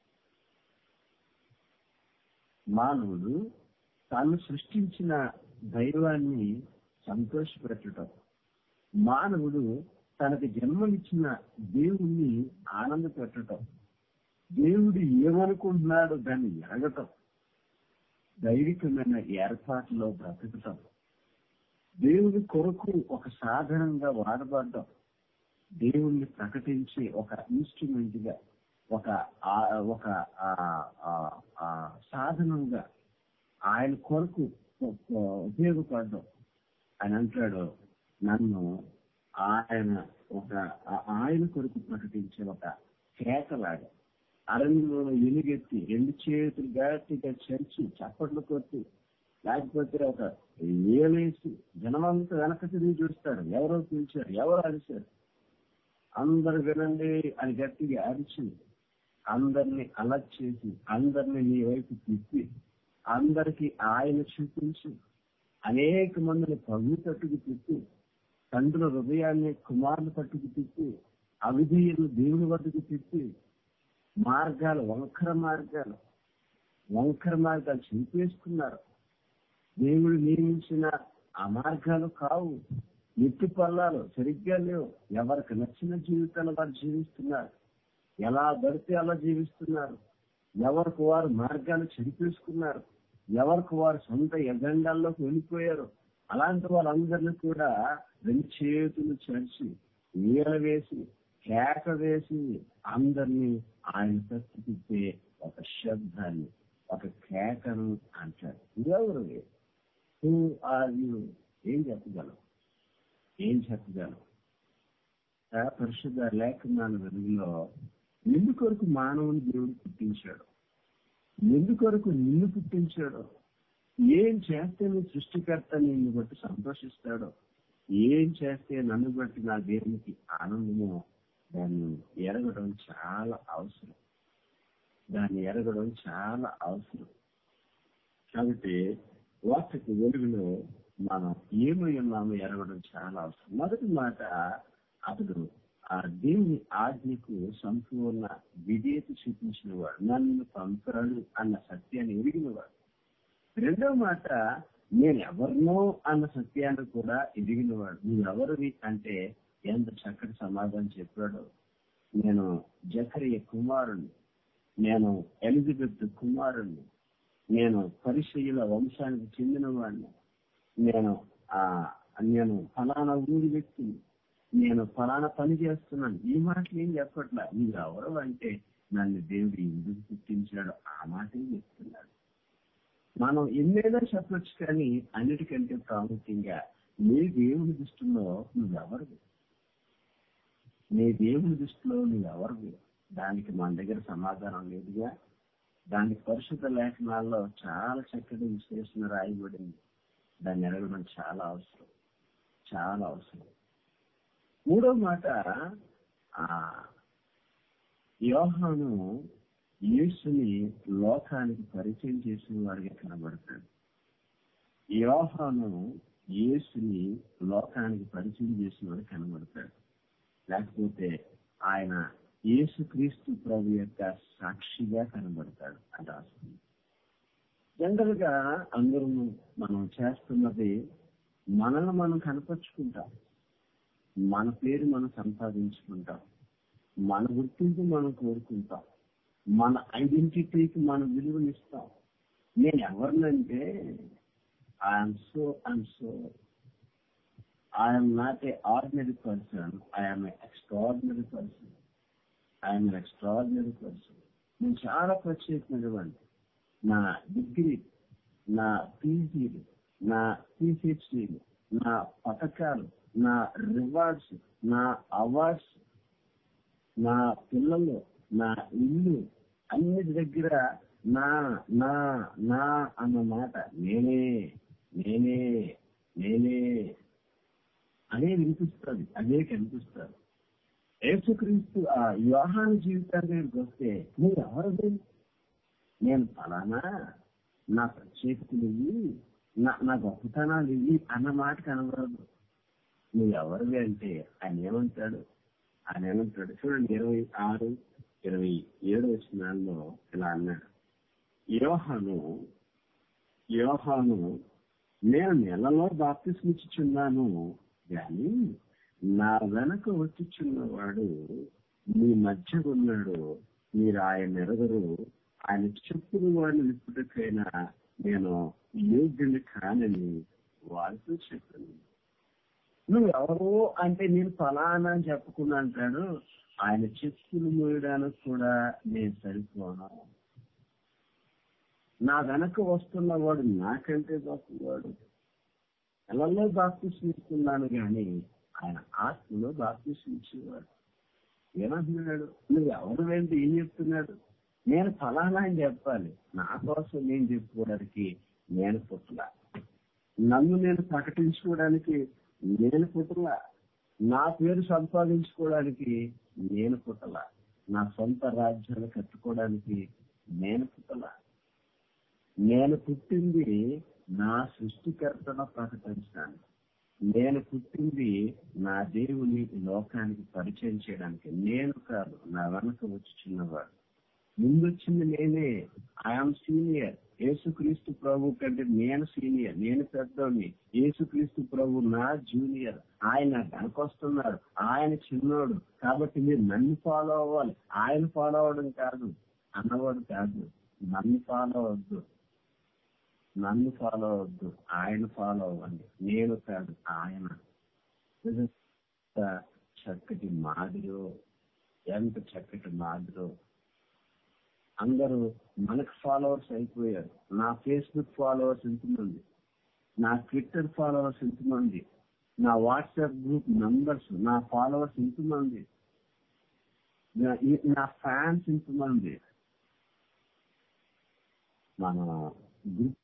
మానవుడు తాను సృష్టించిన దైవాన్ని సంతోషపెట్టడం మానవుడు తనకు జన్మనిచ్చిన దేవుణ్ణి ఆనంద పెట్టడం దేవుడు ఏమనుకుంటున్నాడు దాన్ని ఎరగటం దైవికమైన ఏర్పాటులో బ్రతకటం దేవుడి కొరకు ఒక సాధనంగా వాడబడ్డం దేవుణ్ణి ప్రకటించే ఒక ఇన్స్ట్రుమెంట్ గా ఒక ఆ- ఒక ఆ- ఆ- ఆ సాధనంగా ఆయన కొరకు ఉపయోగపడడం ఆయన అంటాడు నన్ను ఆయన ఒక ఆ- ఆయన కొరకు ప్రకటించే ఒక కేకలాగా అరణ్యంలో ఎలుగెత్తి రెండు చేతులు గట్టిగా చరిచి చప్పట్లు కొట్టి లేకపోతే ఒక ఏలేసి జనమంతా వెనక తిరిగి చూస్తాడు ఎవరో పిలిచారు ఎవరు అరిచారు అందరు వినండి అని గట్టిగా అరిచి అందరిని అలర్ట్ చేసి అందరిని నీ వైపు తిప్పి అందరికి ఆయన చూపించి అనేక మందిని ప్రభు తట్టుకు తిప్పి తండ్రుల హృదయాన్ని కుమారుల తట్టుకు తిప్పి అవిధేయులు దేవుని వద్దకు తిప్పి మార్గాలు వంకర మార్గాలు వంకర మార్గాలు చూపేసుకున్నారు దేవుడు నియమించిన ఆ మార్గాలు కావు ఎత్తి పల్లాలు సరిగ్గా లేవు ఎవరికి నచ్చిన జీవితాలు వారు జీవిస్తున్నారు ఎలా పడితే అలా జీవిస్తున్నారు ఎవరికి వారు మార్గాలు చెరిపేసుకున్నారు ఎవరికి వారు సొంత ఎజెండాల్లోకి వెళ్ళిపోయారు అలాంటి వాళ్ళందరినీ కూడా రెండు చేతులు చరిచి వీల వేసి కేక వేసి అందరినీ ఆయన తప్పితే ఒక శబ్దాన్ని ఒక కేకను అంటాడు ఎవరు హూ ఆర్ యూ ఏం చెప్పగలవు ఏం చెప్పగలవు ఆ పరిశుద్ధ లేఖనాల వెలుగులో ఎందు కొరకు మానవుని దేవుడు పుట్టించాడు ఎందు కొరకు నిన్ను పుట్టించాడు ఏం చేస్తే నీ సృష్టికర్త నిన్ను బట్టి సంతోషిస్తాడో ఏం చేస్తే నన్ను బట్టి నా దేవునికి ఆనందమో దాన్ని ఎరగడం చాలా అవసరం దాన్ని ఎరగడం చాలా అవసరం కాబట్టి వాటికి వెలుగులో మనం ఏమై ఉన్నామో ఎరగడం చాలా అవసరం మొదటి మాట అతడు ఆ దేవుని ఆజ్ఞకు సంపూర్ణ విధేయత చూపించిన వాడు నన్ను పంపాడు అన్న సత్యాన్ని ఎరిగినవాడు రెండవ మాట నేను ఎవరినో అన్న సత్యాన్ని కూడా ఎరిగినవాడు నువ్వెవరివి అంటే ఎంత చక్కటి సమాధానం చెప్పాడు నేను జకరియ కుమారుణ్ణి నేను ఎలిజబెత్ కుమారుణ్ణి నేను పరిశీల వంశానికి చెందిన వాడిని నేను ఆ నేను ఫలానా ఊరి వ్యక్తిని నేను ఫలానా పని చేస్తున్నాను ఈ మాటలు ఏం చెప్పట్లా నువ్వు ఎవరు అంటే నన్ను దేవుడు ఎందుకు పుట్టించాడు ఆ మాటే చెప్తున్నాడు మనం ఎన్నైనా చెప్పొచ్చు కానీ అన్నిటికంటే ప్రాముఖ్యంగా నీ దేవుని దృష్టిలో నువ్వెవరు నీ దేవుని దృష్టిలో నువ్వెవరు దానికి మన దగ్గర సమాధానం లేదుగా దానికి పరిశుద్ధ లేఖనాల్లో చాలా చక్కటి విశ్లేషణ రాయబడింది దాన్ని ఎరగడం చాలా అవసరం చాలా అవసరం మూడో మాట ఆ యోహాను యేసుని లోకానికి పరిచయం చేసిన వాడిగా కనబడతాడు యోహాను యేసుని లోకానికి పరిచయం చేసిన వాడు కనబడతాడు లేకపోతే ఆయన యేసుక్రీస్తు ప్రభు యొక్క సాక్షిగా కనబడతాడు అని రాస్తుంది జనరల్ గా అందరూ మనం చేస్తున్నది మనల్ని మనం కనపరుచుకుంటాం మన పేరు మనం సంపాదించుకుంటాం మన గుర్తింపు మనం కోరుకుంటాం మన ఐడెంటిటీకి మనం విలువనిస్తాం నేను ఎవరినంటే I'm so I'm so I'm not a ordinary person I'm a extraordinary person I'm extraordinary person నేను చాలా ప్రత్యేకమైనటువంటి నా డిగ్రీ నా పీజీలు నా పిహెచ్డీలు నా పథకాలు నా రివార్డ్స్ నా అవార్డ్స్ నా పిల్లలు నా ఇల్లు అన్నిటి దగ్గర నా నా నా అన్న మాట నేనే నేనే నేనే అదే వినిపిస్తుంది అదే కనిపిస్తుంది యేసుక్రీస్తు ఆ వివాహాన జీవితానికి వస్తే నువ్వు ఎవరిది నేను ఫలానా నా ప్రత్యేకతలు ఇవి నా నా గొప్పతనాలు ఇవి అన్న మాట కనబడదు నువ్వు ఎవరివి అంటే ఆయన ఏమంటాడు ఆయన ఏమంటాడు చూడండి ఇరవై ఆరు ఇరవై ఏడు వచ్చినాల్లో ఇలా అన్నాడు యోహాను యోహాను నేను నెలలో బాప్తిస్మిచ్చుచున్నాను గాని నా వెనక వచ్చుచున్నవాడు మీ మధ్య ఉన్నాడు మీరు ఆయన ఎరగరు ఆయన చెప్పులు వాడిని విప్పుటకైనా నేను యోగ్యుని కానని వారితో చెప్పాను నువ్వు ఎవరు అంటే నేను ఫలానా అని చెప్పుకున్నా అంటాడు ఆయన చెప్పులు మోయడానికి కూడా నేను సరిపోను నా వెనక వస్తున్నవాడు నాకంటే గొప్పవాడు నెలలో బాప్తిస్తున్నాను కానీ ఆయన ఆత్మలో బాప్తించేవాడు ఏమంటున్నాడు నువ్వు ఎవరు వెంట ఏం చెప్తున్నాడు నేను ఫలానా అని చెప్పాలి నా కోసం నేను చెప్పుకోవడానికి నేను పుట్టల నన్ను నేను ప్రకటించుకోవడానికి నేను పుట్టల నా పేరు సంపాదించుకోవడానికి నేను పుట్టల నా సొంత రాజ్యాలు కట్టుకోవడానికి నేను పుట్టల నేను పుట్టింది నా సృష్టికర్తను ప్రకటించడానికి నేను పుట్టింది నా దేవుని లోకానికి పరిచయం చేయడానికి నేను కాదు నా వెనక వచ్చుచున్నవాడు ముందొచ్చింది నేనే ఐఎమ్ సీనియర్ యేసుక్రీస్తు ప్రభు కంటే నేను సీనియర్ నేను పెద్దోని యేసుక్రీస్తు ప్రభు నా జూనియర్ ఆయన వెనకొస్తున్నాడు ఆయన చిన్నోడు కాబట్టి మీరు నన్ను ఫాలో అవ్వాలి ఆయన ఫాలో అవ్వడం కాదు అన్నవాడు కాదు నన్ను ఫాలో అవద్దు నన్ను ఫాలో అవద్దు ఆయన ఫాలో అవ్వండి నేను కాదు ఆయన ఎంత చక్కటి మాదిరో ఎంత చక్కటి మాదిరో అందరూ మనకు ఫాలోవర్స్ అయిపోయారు నా ఫేస్బుక్ ఫాలోవర్స్ ఎంతమంది నా ట్విట్టర్ ఫాలోవర్స్ ఎంతమంది నా వాట్సాప్ గ్రూప్ మెంబర్స్ నా ఫాలోవర్స్ ఎంతమంది నా- ఈ- నా ఫ్యాన్స్ ఎంతమంది మన గ్రూప్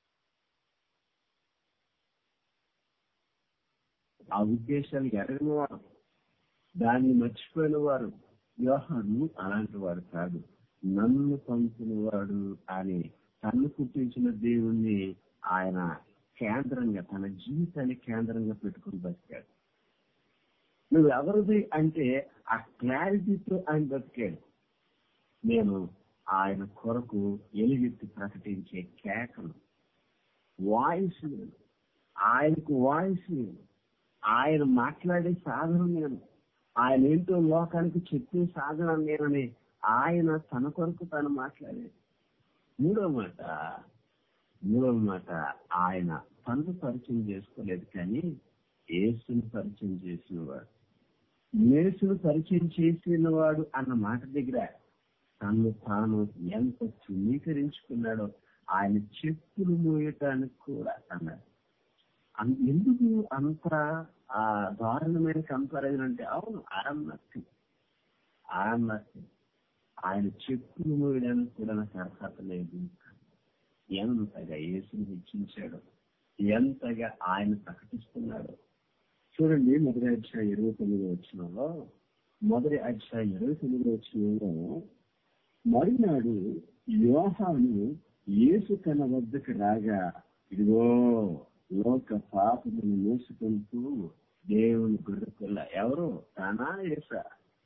ఆ ఉద్దేశాలు ఎరగని వారు దాన్ని మర్చిపోయిన వారు యోహాను అలాంటి వాడు కాదు నన్ను పంపిన వాడు అని తన్ను పుట్టించిన దేవుణ్ణి ఆయన కేంద్రంగా తన జీవితాన్ని కేంద్రంగా పెట్టుకుని బతికాడు నువ్వు ఎవరిది అంటే ఆ క్లారిటీతో ఆయన బతికాడు నేను ఆయన కొరకు ఎలుగెత్తి ప్రకటించే కేకలు వాయిస్ లేదు ఆయనకు వాయిస్ లేదు ఆయన మాట్లాడే సాధనం నేను ఆయన ఏంటో లోకానికి చెప్పే సాధనం నేనని ఆయన తన కొరకు తను మాట్లాడేది మూడో మాట మూడో మాట ఆయన తనను పరిచయం చేసుకోలేదు కానీ యేసుని పరిచయం చేసిన వాడు యేసును పరిచయం చేసిన వాడు అన్న మాట దగ్గర తను తాను ఎంత చునీకరించుకున్నాడో ఆయన చెప్పులు మోయటానికి కూడా అన్నాడు అన్- ఎందుకు అంత ఆ దారుణమైన కంపారిజన్ అంటే అవును ఐఎమ్ నథింగ్ ఐఎమ్ నథింగ్ ఆయన చెప్పులు మోయడానికి కూడా నాకు అర్హత లేదు ఎంతగా యేసుని హెచ్చించాడు ఎంతగా ఆయన ప్రకటిస్తున్నాడు చూడండి మొదటి అధ్యాయ ఇరవై తొమ్మిది వచ్చినలో మొదటి అధ్యాయ ఇరవై తొమ్మిది వచ్చినలో మరునాడు యోహాను యేసు తన వద్దకు రాగా ఇదిగో లోక పాపమును మోసుకుంటూ దేవుని గొర్రెపిల్ల ఎవరు తానా యేస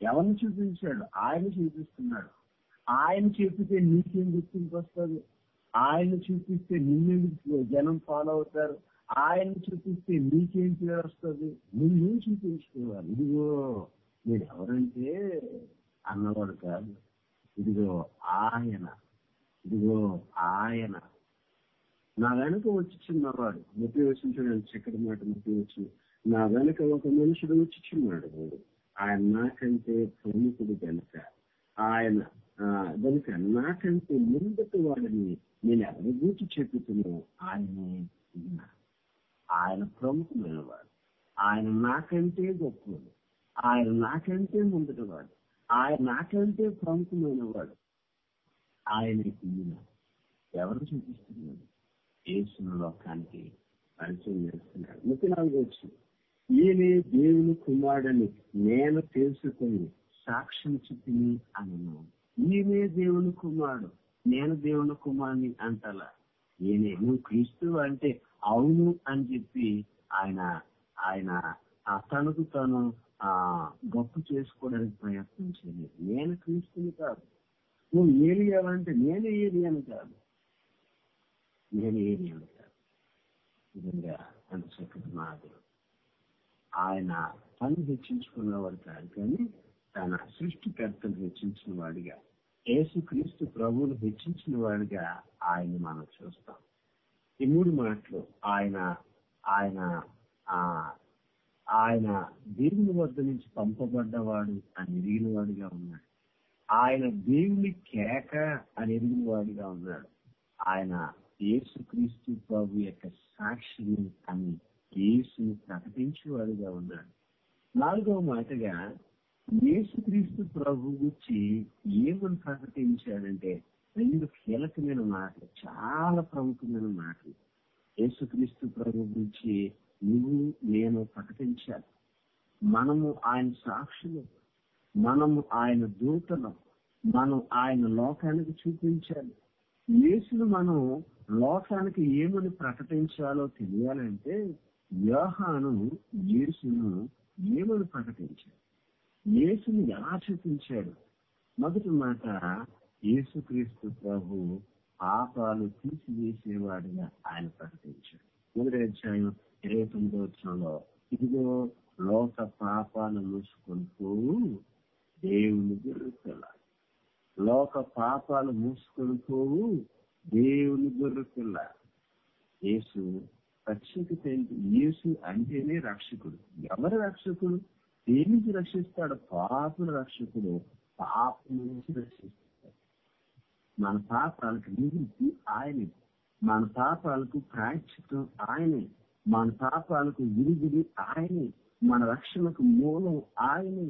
ఎవరిని చూపించాడు ఆయన చూపిస్తున్నాడు ఆయన చూపితే నీకేం గుర్తింపు వస్తుంది ఆయన చూపిస్తే నిన్నెందుకు జనం ఫాలో అవుతారు ఆయన చూపిస్తే నీకేం పేరు వస్తుంది నువ్వు చూపించుకోవాలి ఇదిగో మీరు ఎవరంటే అన్నవాడు కాదు ఇదిగో ఆయన ఇదిగో ఆయన నా వెనుక వచ్చి చిన్నవాడు ముప్పై వచ్చిన చూడండి చక్కటి మాట ముప్పై వచ్చి నా వెనుక ఒక మనుషుడు వచ్చి చిన్నాడు వాడు ఆయన నాకంటే ప్రముఖుడు కనుక ఆయన ఆ, కనుక నాకంటే ముందటి వాడిని నేను ఎవరి గురించి చెప్పుతున్నాను ఆయనే ఈయన. ఆయన ప్రముఖమైన వాడు ఆయన నాకంటే గొప్పవాడు ఆయన నాకంటే ముందటి వాడు ఆయన నాకంటే ప్రముఖమైన వాడు ఆయన ఈయన ఎవరు చూపిస్తున్నాడు యేసును లోకానికి పరిచయం చేస్తున్నాడు ముప్పై నాలుగు వచ్చి ఈయనే దేవుని కుమారుడని నేను తెలుసుకొని సాక్ష్యం చెప్పిని అనను ఈయనే దేవుని కుమారుడు నేను దేవుని కుమారుని అంటలా ఈయనే నువ్వు క్రీస్తు అంటే అవును అని చెప్పి ఆయన ఆయన ఆ తనకు తను ఆ గొప్ప చేసుకోవడానికి ప్రయత్నం చేయలేదు నేను క్రీస్తుని కాదు నువ్వు ఏలియావంటే నేను ఏలియాను కాదు నేను ఏలియాను కాదు నిజంగా అంత చక్కటి మాటలు ఆయన తను హెచ్చించుకున్నవాడు కాదు కానీ తన సృష్టికర్తను హెచ్చించిన వాడిగా యేసు క్రీస్తు ప్రభువును హెచ్చించిన వాడిగా ఆయన మనం చూస్తాం ఈ మూడు మాటలు ఆయన ఆయన ఆ ఆయన దేవుని వద్ద నుంచి పంపబడ్డవాడు అని ఎరిగిన వాడిగా ఉన్నాడు ఆయన దేవుని కేక అని ఎరిగిన వాడిగా ఉన్నాడు ఆయన యేసు క్రీస్తు ప్రభు యొక్క సాక్షిని అని యేసుని ప్రకటించేవాడిగా ఉన్నాడు నాలుగవ మాటగా యేసుక్రీస్తు ప్రభు గురించి ఏమని ప్రకటించాడంటే రెండు కీలకమైన మాటలు చాలా ప్రముఖమైన మాటలు యేసుక్రీస్తు ప్రభు గురించి నువ్వు నేను ప్రకటించాలి మనము ఆయన సాక్షులు మనము ఆయన దూతలు మనం ఆయన లోకానికి చూపించాలి యేసును మనం లోకానికి ఏమని ప్రకటించాలో తెలియాలంటే యోహాను యేసును ఏమని ప్రకటించాడు యేసుని ఎలా చూపించాడు మొదటి మాట యేసుక్రీస్తు ప్రభు పాపాలు తీసివేసేవాడిగా ఆయన ప్రకటించాడు మొదటి అధ్యాయం ఇరవై తొమ్మిదో వచ్చంలో ఇదిగో లోక పాపాలు మూసుకొని పోవు దేవుని గొర్రెపిల్ల లోక పాపాలు మూసుకొని పోవు దేవుని గొర్రెపిల్ల యేసు ప్రత్యేకత ఏంటి యేసు అంటేనే రక్షకుడు ఎవరు రక్షకుడు దేని నుంచి రక్షిస్తాడు పాపుల రక్షకుడు పాపం నుంచి రక్షిస్తాడు మన పాపాలకు నివృత్తి ఆయనే మన పాపాలకు ప్రాయశ్చితం ఆయనే మన పాపాలకు విరుగుడి ఆయనే మన రక్షణకు మూలం ఆయనే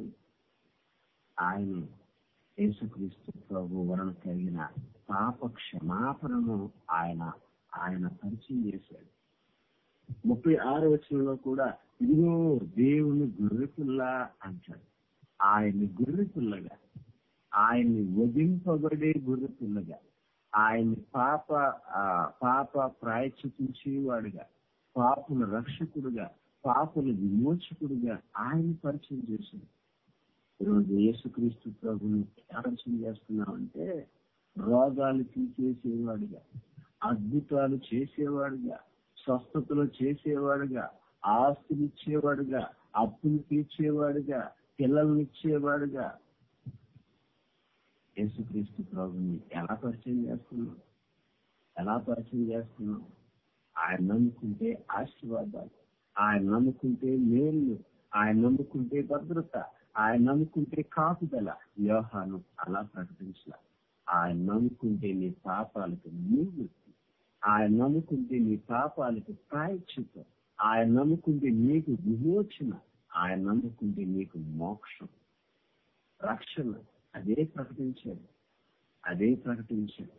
ఆయనే యేసుక్రీస్తు ప్రభు వలన కలిగిన పాప క్షమాపణను ఆయన ఆయన పరిచయం చేశాడు ముప్పై ఆరు వచనంలో కూడా ఇదిగో దేవుని గొర్రెపిల్ల అంటాడు ఆయన్ని గొర్రెపిల్లగా ఆయన్ని వధింపబడే గొర్రెపిల్లగా ఆయన్ని పాప ఆ, పాప ప్రాయచితించేవాడుగా పాపుల రక్షకుడుగా పాపుల విమోచకుడుగా ఆయన పరిచయం చేశాడు ఈరోజు యేసుక్రీస్తు ప్రభుని ఎలా పరిచయం చేస్తున్నామంటే రోగాలు తీసేసేవాడుగా అద్భుతాలు చేసేవాడుగా స్వస్థతలు చేసేవాడుగా ఆస్తులు ఇచ్చేవాడుగా అప్పులు తీర్చేవాడుగా పిల్లల్ని ఇచ్చేవాడుగా యేసుక్రీస్తు ప్రభుని ఎలా పరిచయం చేస్తున్నాం ఎలా పరిచయం చేస్తున్నాం ఆయన నమ్ముకుంటే ఆశీర్వాదాలు ఆయన నమ్ముకుంటే మేలు ఆయన నమ్ముకుంటే భద్రత ఆయన నమ్ముకుంటే కాపుదల వ్యవహారం అలా ప్రకటించాల ఆయన నమ్ముకుంటే నీ పాపాలకు నివృత్తి ఆయన నమ్ముకుంటే నీ పాపాలకు ప్రాయశ్చితం ఆయన నమ్ముకుంటే నీకు విమోచన ఆయన నమ్ముకుంటే నీకు మోక్షం రక్షణ అదే ప్రకటించాడు అదే ప్రకటించాడు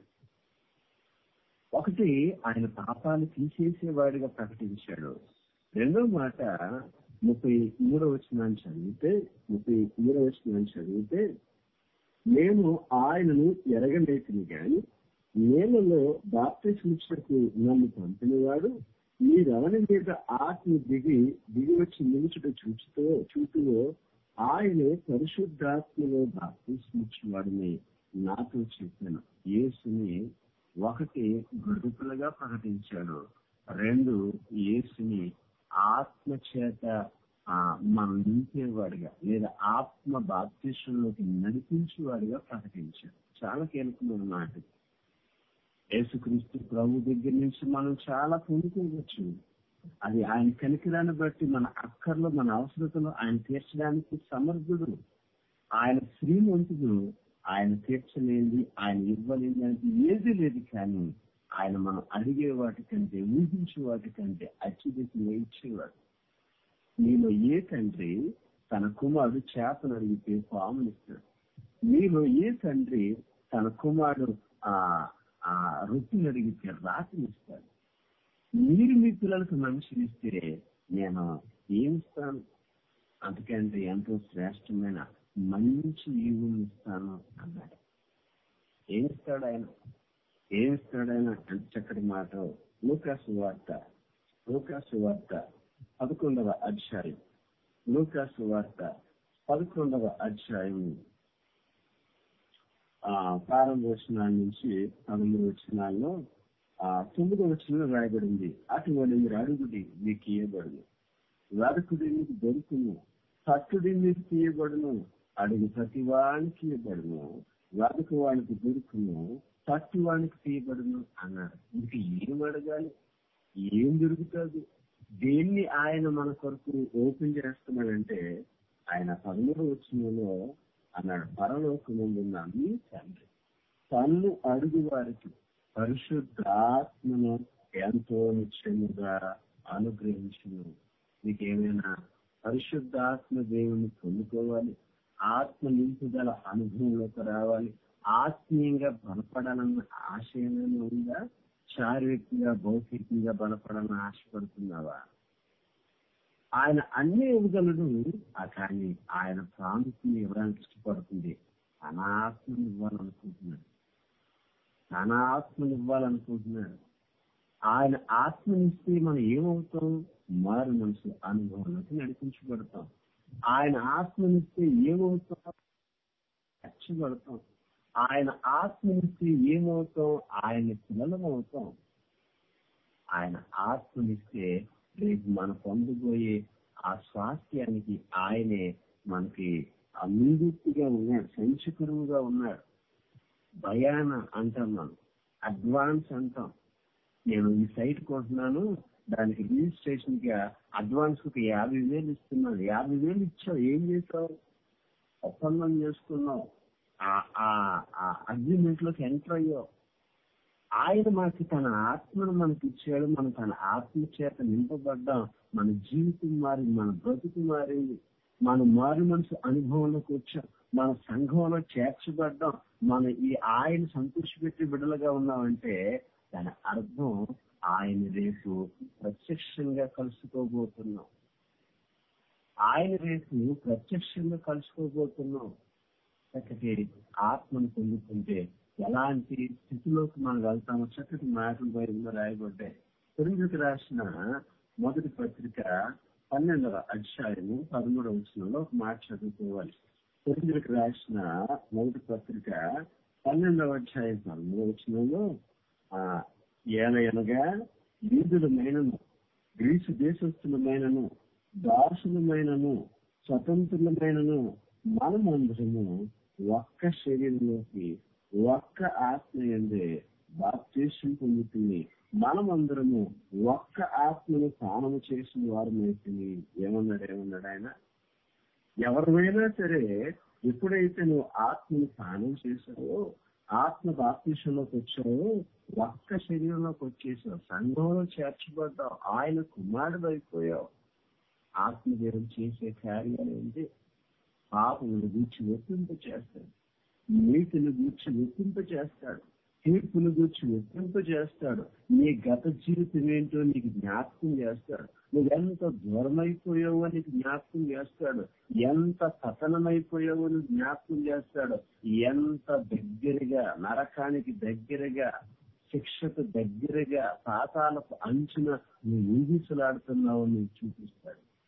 ఒకటి ఆయన పాపాలు తీసేసేవాడిగా ప్రకటించాడు రెండో మాట ముప్పై మూడో వచ్చినాన్ని చదివితే ముప్పై మూడో వచ్చినాన్ని చదివితే మేము ఆయనను ఎరగలేకుని గాని నేలలో బాప్తిస్మిచ్చకు నన్ను పంపినవాడు మీ రవణ మీద ఆత్మ దిగి దిగి వచ్చి నిలుచుట చూచుతో చూపులో ఆయనే పరిశుద్ధాత్మలో బాప్తిస్మిచ్చేవాడిని నాతో చెప్పాను యేసుని ఒకటి గొడుపులుగా ప్రకటించాడు రెండు యేసుని ఆత్మ చేత ఆ, మనం నింపేవాడిగా లేదా ఆత్మ బాప్తిష్యంలోకి నడిపించేవాడిగా ప్రకటించాడు చాలా కీలకమైన మాట ఇది. యేసుక్రీస్తు ప్రభు దగ్గర నుంచి మనం చాలా పొందుకోవచ్చు అది ఆయన కనికరాన్ని బట్టి మన అక్కర్లో మన అవసరతలు ఆయన తీర్చడానికి సమర్థుడు ఆయన శ్రీమంతుడు ఆయన తీర్చలేనిది ఆయన ఇవ్వలేనిది అంటే ఏది లేదు కానీ ఆయన మనం అడిగే వాటి కంటే ఊహించే వాటి కంటే అత్యధికంగా ఇచ్చేవాడు నీలో ఏ తండ్రి తన కుమారుడు చేపను అడిగితే పామునిస్తాడు నీలో ఏ తండ్రి తన కుమారుడు ఆ ఆ రొట్టెలు అడిగితే రాతినిస్తాడు మీరు మీ పిల్లలకు మనిషిని ఇస్తే నేను ఏమిస్తాను అందుకంటే ఎంతో శ్రేష్టమైన మంచి ఈవుని ఇస్తాను అన్నాడు ఏమిస్తాడు ఆయన ఏమిస్తాడు ఆయన అంత చక్కటి మాట లూకాసు వార్త లూకాసు వార్త పదకొండవ అధ్యాయం లూకాసు వార్త పదకొండవ అధ్యాయం ఆ ప్రారంభ వచనాల నుంచి పదమూడు వచనాల్లో ఆ తొమ్మిది వచనంలో రాయబడింది అటువంటి మీరు అడుగుడి మీకు ఇయ్యబడును వెదకుడి మీకు దొరుకును తట్టుడి మీకు తీయబడును అడుగు ప్రతి వానికి ఇవ్వబడును వెదకు వానికి దొరుకును తట్టు వానికి తీయబడును అన్నాడు ఇంక ఏం అడగాలి ఏం దొరుకుతుంది దేన్ని ఆయన మన కొరకు ఓపెన్ చేస్తున్నాడంటే ఆయన పదమూడు వచనంలో అన్నాడు పరలోకముందున్న మీ తండ్రి తన్ను అడుగు వారికి పరిశుద్ధాత్మను ఎంతో నిశ్చయముగా అనుగ్రహించును మీకు ఏమైనా పరిశుద్ధాత్మ దేవుని పొందుకోవాలి ఆత్మ నింపుదల అనుభవంలోకి రావాలి ఆత్మీయంగా బలపడాలన్న ఆశ ఏమైనా ఉందా శారీరకంగా భౌతికంగా బలపడాలని ఆశపడుతున్నావా ఆయన అన్ని ఇవ్వగలడు ఆ కానీ ఆయన ప్రాముఖ్యం ఇవ్వడానికి ఇష్టపడుతుంది తన ఆత్మను ఇవ్వాలనుకుంటున్నాడు తన ఆత్మను ఇవ్వాలనుకుంటున్నాడు ఆయన ఆత్మనిస్తే మనం ఏమవుతాం మారు మనసు అనుభవంలోకి నడిపించబడతాం ఆయన ఆత్మనిస్తే ఏమవుతాం రక్షబడతాం ఆయన ఆత్మనిస్తే ఏమవుతాం ఆయన పిల్లలం అవుతాం ఆయన ఆత్మనిస్తే రేపు మనం పొందబోయే ఆ స్వాస్థ్యానికి ఆయనే మనకి ఆ ముందుగా ఉన్నాడు సంచకరువుగా ఉన్నాడు భయాన అంటాం మనం అడ్వాన్స్ అంటాం నేను ఈ సైట్ కొంటున్నాను దానికి రిజిస్ట్రేషన్ గా అడ్వాన్స్ ఒక యాభై వేలు ఇస్తున్నాను యాభై వేలు ఇచ్చావు ఏం చేసావు ఒప్పందం చేసుకున్నావు ఆ అగ్రిమెంట్ లోకి ఎంటర్ అయ్యావు ఆయన మనకి తన ఆత్మను మనకి ఇచ్చాడు మనం తన ఆత్మ చేత నింపబడ్డాం మన జీవితం మారింది మన బ్రతుకు మారింది మన మారు మనసు అనుభవంలోకి వచ్చాం మన సంఘంలో చేర్చబడ్డాం మన ఈ ఆయన సంతోషపెట్టి బిడ్డలుగా ఉన్నామంటే దాని అర్థం ఆయన రేపు ప్రత్యక్షంగా కలుసుకోబోతున్నాం ఆయన రేపు ప్రత్యక్షంగా కలుసుకోబోతున్నాం చక్కటి ఆత్మను పొందుతుంటే ఎలాంటి స్థితిలోకి మనం వెళ్తామో చక్కటి మాటలు బయలులో రాయబడ్డాయి తెలుగుకి రాసిన మొదటి పత్రిక పన్నెండవ అధ్యాయము పదమూడవ వచనంలో ఒక మాట చదువుకోవాలి తెలుగుకి రాసిన మొదటి పత్రిక పన్నెండవ అధ్యాయం పదమూడవ వచనంలో ఆ ఏలయనగా యూదులమైనను గ్రీసు దేశస్థులమైనను దాసులమైనను స్వతంత్రులమైనను మనమందరము ఒక్క శరీరంలోకి ఒక్క ఆత్మ ఎందే బాప్తీసం పొందుతుంది మనమందరము ఒక్క ఆత్మను పానము చేసిన వారమైతే ఏమన్నాడు ఏమన్నాడు ఆయన ఎవరిమైనా సరే ఎప్పుడైతే నువ్వు ఆత్మను పానం చేసావో ఆత్మ బాప్తీసంలోకి వచ్చావో ఒక్క శరీరంలోకి వచ్చేసావు సంఘంలో చేర్చబడ్డావు ఆయన కుమారుడు అయిపోయావు ఆత్మదేవం చేసే కార్యాలు ఏంటి పాపమును గూర్చి ఒప్పింప చేస్తాడు నీతిని గూర్చి ఒప్పింప చేస్తాడు తీర్పును గూర్చి ఒప్పింప చేస్తాడు నీ గత జీవితం ఏంటో నీకు జ్ఞాపకం చేస్తాడు నువ్వెంత దూరమైపోయావో నీకు జ్ఞాపకం చేస్తాడు ఎంత పతనమైపోయావో నువ్వు జ్ఞాపకం చేస్తాడు ఎంత దగ్గరగా నరకానికి దగ్గరగా శిక్షకు దగ్గరగా పాతాలకు అంచున నువ్వు ఊగిసలాడుతున్నావు నువ్వు చూపిస్తాడు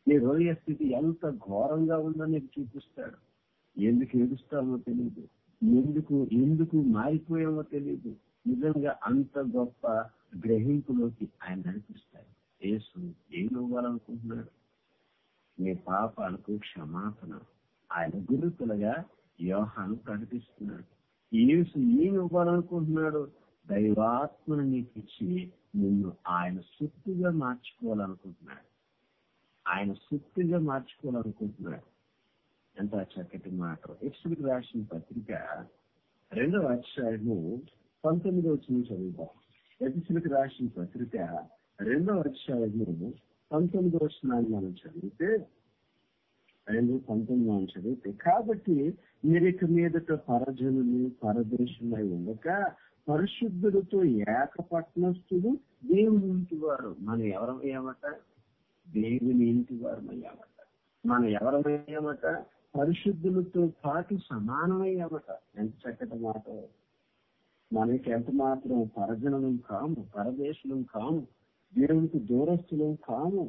నీ హృదయ స్థితి ఎంత ఘోరంగా ఉందో నీకు చూపిస్తాడు ఎందుకు ఏడుస్తామో తెలియదు ఎందుకు ఎందుకు మారిపోయామో తెలియదు నిజంగా అంత గొప్ప గ్రహింపులోకి ఆయన నడిపిస్తాడు యేసు ఏం ఇవ్వాలనుకుంటున్నాడు నీ పాపాలకు క్షమాపణ ఆయన గురుతులుగా యోహాను ప్రకటిస్తున్నాడు యేసు ఏం ఇవ్వాలనుకుంటున్నాడు దైవాత్మను నీకు ఇచ్చి నిన్ను ఆయన సుత్తుగా మార్చుకోవాలనుకుంటున్నాడు ఆయన సుత్తుగా మార్చుకోవాలనుకుంటున్నాడు ఎంత చక్కటి మాట ఎక్స్కి రాసిన పత్రిక రెండవ అధ్యాయము పంతొమ్మిదో వచ్చిన చదువుతాం ఎపిసిలకు రాసిన పత్రిక రెండవ అధ్యాయము పంతొమ్మిదో వచ్చినాన్ని మనం చదివితే రెండు పంతొమ్మిది మనం చదివితే కాబట్టి మీరిక మీదట పరజనులు పరదేశమై ఉండక పరిశుద్ధులతో ఏకపట్నస్తులు దేవుని ఇంటి వారు మనం ఎవరమయ్యామట దేవుని ఇంటి వారమయ్యామట మనం ఎవరమయ్యామట పరిశుద్ధులతో పాటు సమానమయ్యామట ఎంత చక్కటి మాట మనకి ఎంత మాత్రం పరజనం కాము పరదేశులం కాము దేవునికి దూరస్తులం కాము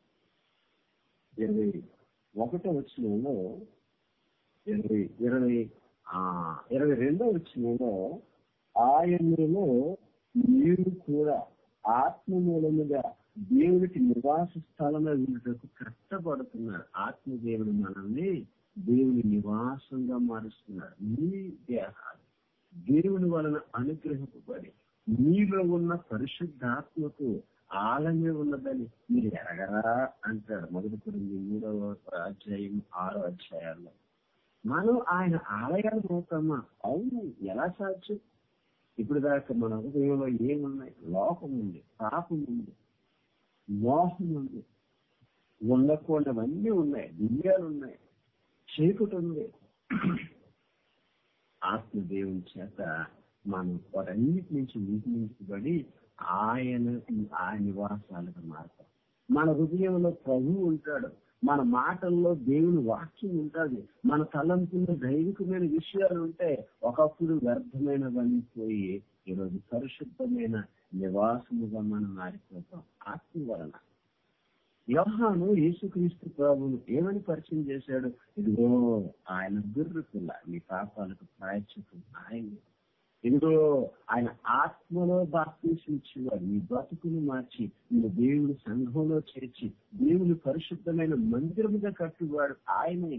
ఇరవై ఒకటో వచ్చినంలో ఇరవై ఇరవై ఆ ఇరవై రెండో వచ్చినంలో ఆయనలో మీరు కూడా ఆత్మ మూలముగా దేవుడికి నివాస స్థలంలో ఉండటకు కష్టపడుతున్నారు ఆత్మదేవుడు మనల్ని దేవుని నివాసంగా మారుస్తున్నారు మీ దేహాలు దేవుని వలన అనుగ్రహింపబడి మీలో ఉన్న పరిశుద్ధాత్మకు ఆలమే ఉన్నదని మీరు ఎరగరా అంటాడు మొదటి కొరింది మూడవ అధ్యాయం ఆరో అధ్యాయాల్లో మనం ఆయన ఆలయాలు పోతామా అవును ఎలా సాధ్యం ఇప్పుడు దాకా మన హృదయంలో ఏమున్నాయి లోకం ఉంది పాపం ఉంది మోహం ఉంది ఉండకూడవన్నీ ఉన్నాయి దివ్యాలు ఉన్నాయి చీకటి ఉంది ఆత్మదేవుని చేత మనం వాటన్నిటి నుంచి విధించబడి ఆయన ఆ నివాసాలకు మారుతాం మన హృదయంలో ప్రభు ఉంటాడు మన మాటల్లో దేవుని వాక్యం ఉంటుంది మన తలంపుల్లో దైవికమైన విషయాలు ఉంటాయి ఒకప్పుడు వ్యర్థమైనవన్నీ పోయి ఈరోజు పరిశుద్ధమైన నివాసముగా మనం మారిపోతాం ఆత్మ వలన యోహాను యేసుక్రీస్తు ప్రభువును ఏమని పరిచయం చేశాడు ఇదిగో ఆయన దుర్రుకుల నీ పాపాలకు ప్రాయశ్చితం ఆయన ఇదిగో ఆయన ఆత్మలో బాప్తీసించేవాడు నీ బతుకును మార్చి నేను దేవుని సంఘంలో చేర్చి దేవుని పరిశుద్ధమైన మందిరముగా కట్టువాడు ఆయనే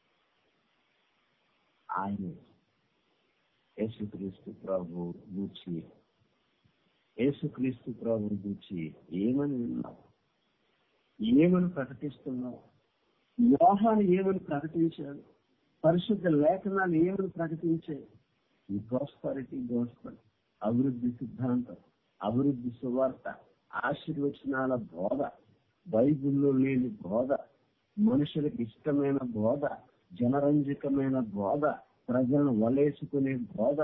ఆయనే యేసుక్రీస్తు ప్రభు గూర్చి యేసుక్రీస్తు ప్రభు గూర్చి ఏమని విన్నావు ఏమని ప్రకటిస్తున్నావు యోహాను ఏమని ప్రకటించాడు పరిశుద్ధ లేఖనాలు ఏమని ప్రకటించాయి ఈ ప్రాస్పరిటీ గోస్పల్ అభివృద్ధి సిద్ధాంతం అభివృద్ధి సువార్త ఆశీర్వచనాల బోధ బైబిల్లో లేని బోధ మనుషులకు ఇష్టమైన బోధ జనరంజకమైన బోధ ప్రజలను వలేసుకునే బోధ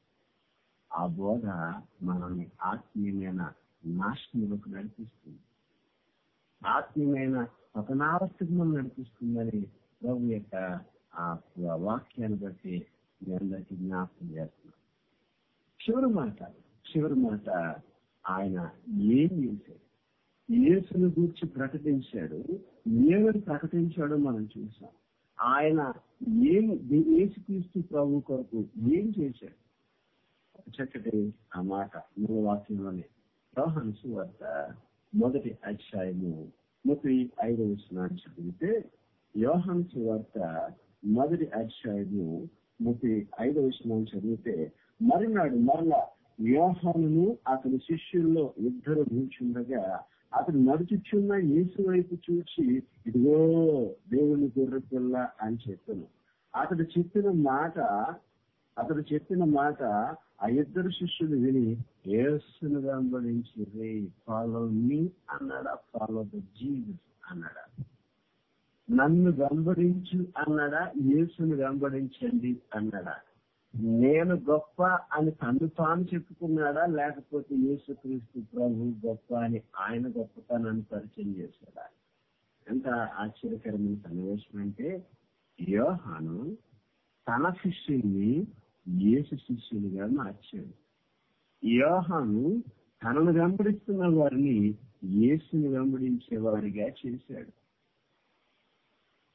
ఆ బోధ మనల్ని ఆత్మీయమైన నాశనంలోకి నడిపిస్తుంది ఆత్మీయమైన పతనావస్థకు మనం నడిపిస్తుందని ప్రభు యొక్క ఆ వాక్యాన్ని బట్టి మీ అందరికీ జ్ఞాపకం చేస్తున్నాం చివరి మాట చివరి మాట ఆయన ఏం చేశాడు యేసును గూర్చి ప్రకటించాడు ఏమని ప్రకటించాడో మనం చూసాం ఆయన ఏం యేసుక్రీస్తు ప్రభు కొరకు ఏం చేశాడు చక్కటి ఆ మాట మూల వాక్యంలోనే రోహన్ సువార్త మొదటి అధ్యాయము ముప్పై ఐదవ స్నానం చదివితే యోహన్ సువార్త మొదటి అధ్యాయము ముప్పై ఐదవ స్నానం చదివితే మరునాడు మరలా యోహానును అతని శిష్యుల్లో ఇద్దరు నిల్చుండగా అతడు నడుచుచున్న యేసు వైపు చూసి ఇదిగో దేవుని గొర్రె పిల్ల అని చెప్పాను అతడు చెప్పిన మాట అతడు చెప్పిన మాట ఆ ఇద్దరు శిష్యులు విని యేసును వెంబడించి రే ఫాలో మీ అన్నాడా ఫాలో ద జీసస్ అన్నాడా నన్ను వెంబడించు అన్నాడా యేసును వెంబడించండి అన్నాడా నేను గొప్ప అని తను తాను చెప్పుకున్నాడా లేకపోతే యేసుక్రీస్తు ప్రభు గొప్ప అని ఆయన గొప్పతనాన్ని పరిచయం చేశాడా ఎంత ఆశ్చర్యకరమైన సన్నివేశం అంటే యోహాను తన శిష్యుల్ని యేసు శిష్యులుగా మార్చాడు యోహాను తనను వెంబడిస్తున్న వారిని యేసుని వెంబడించే వారిగా చేశాడు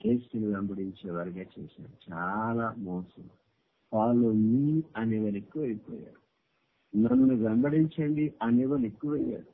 ఏసుని వెంబడించే వారిగా చేశారు చాలా మోసం ఫాలో మీ అనేవారు ఎక్కువ అయిపోయారు నన్ను వెంబడించండి అనేవాళ్ళు ఎక్కువయ్యారు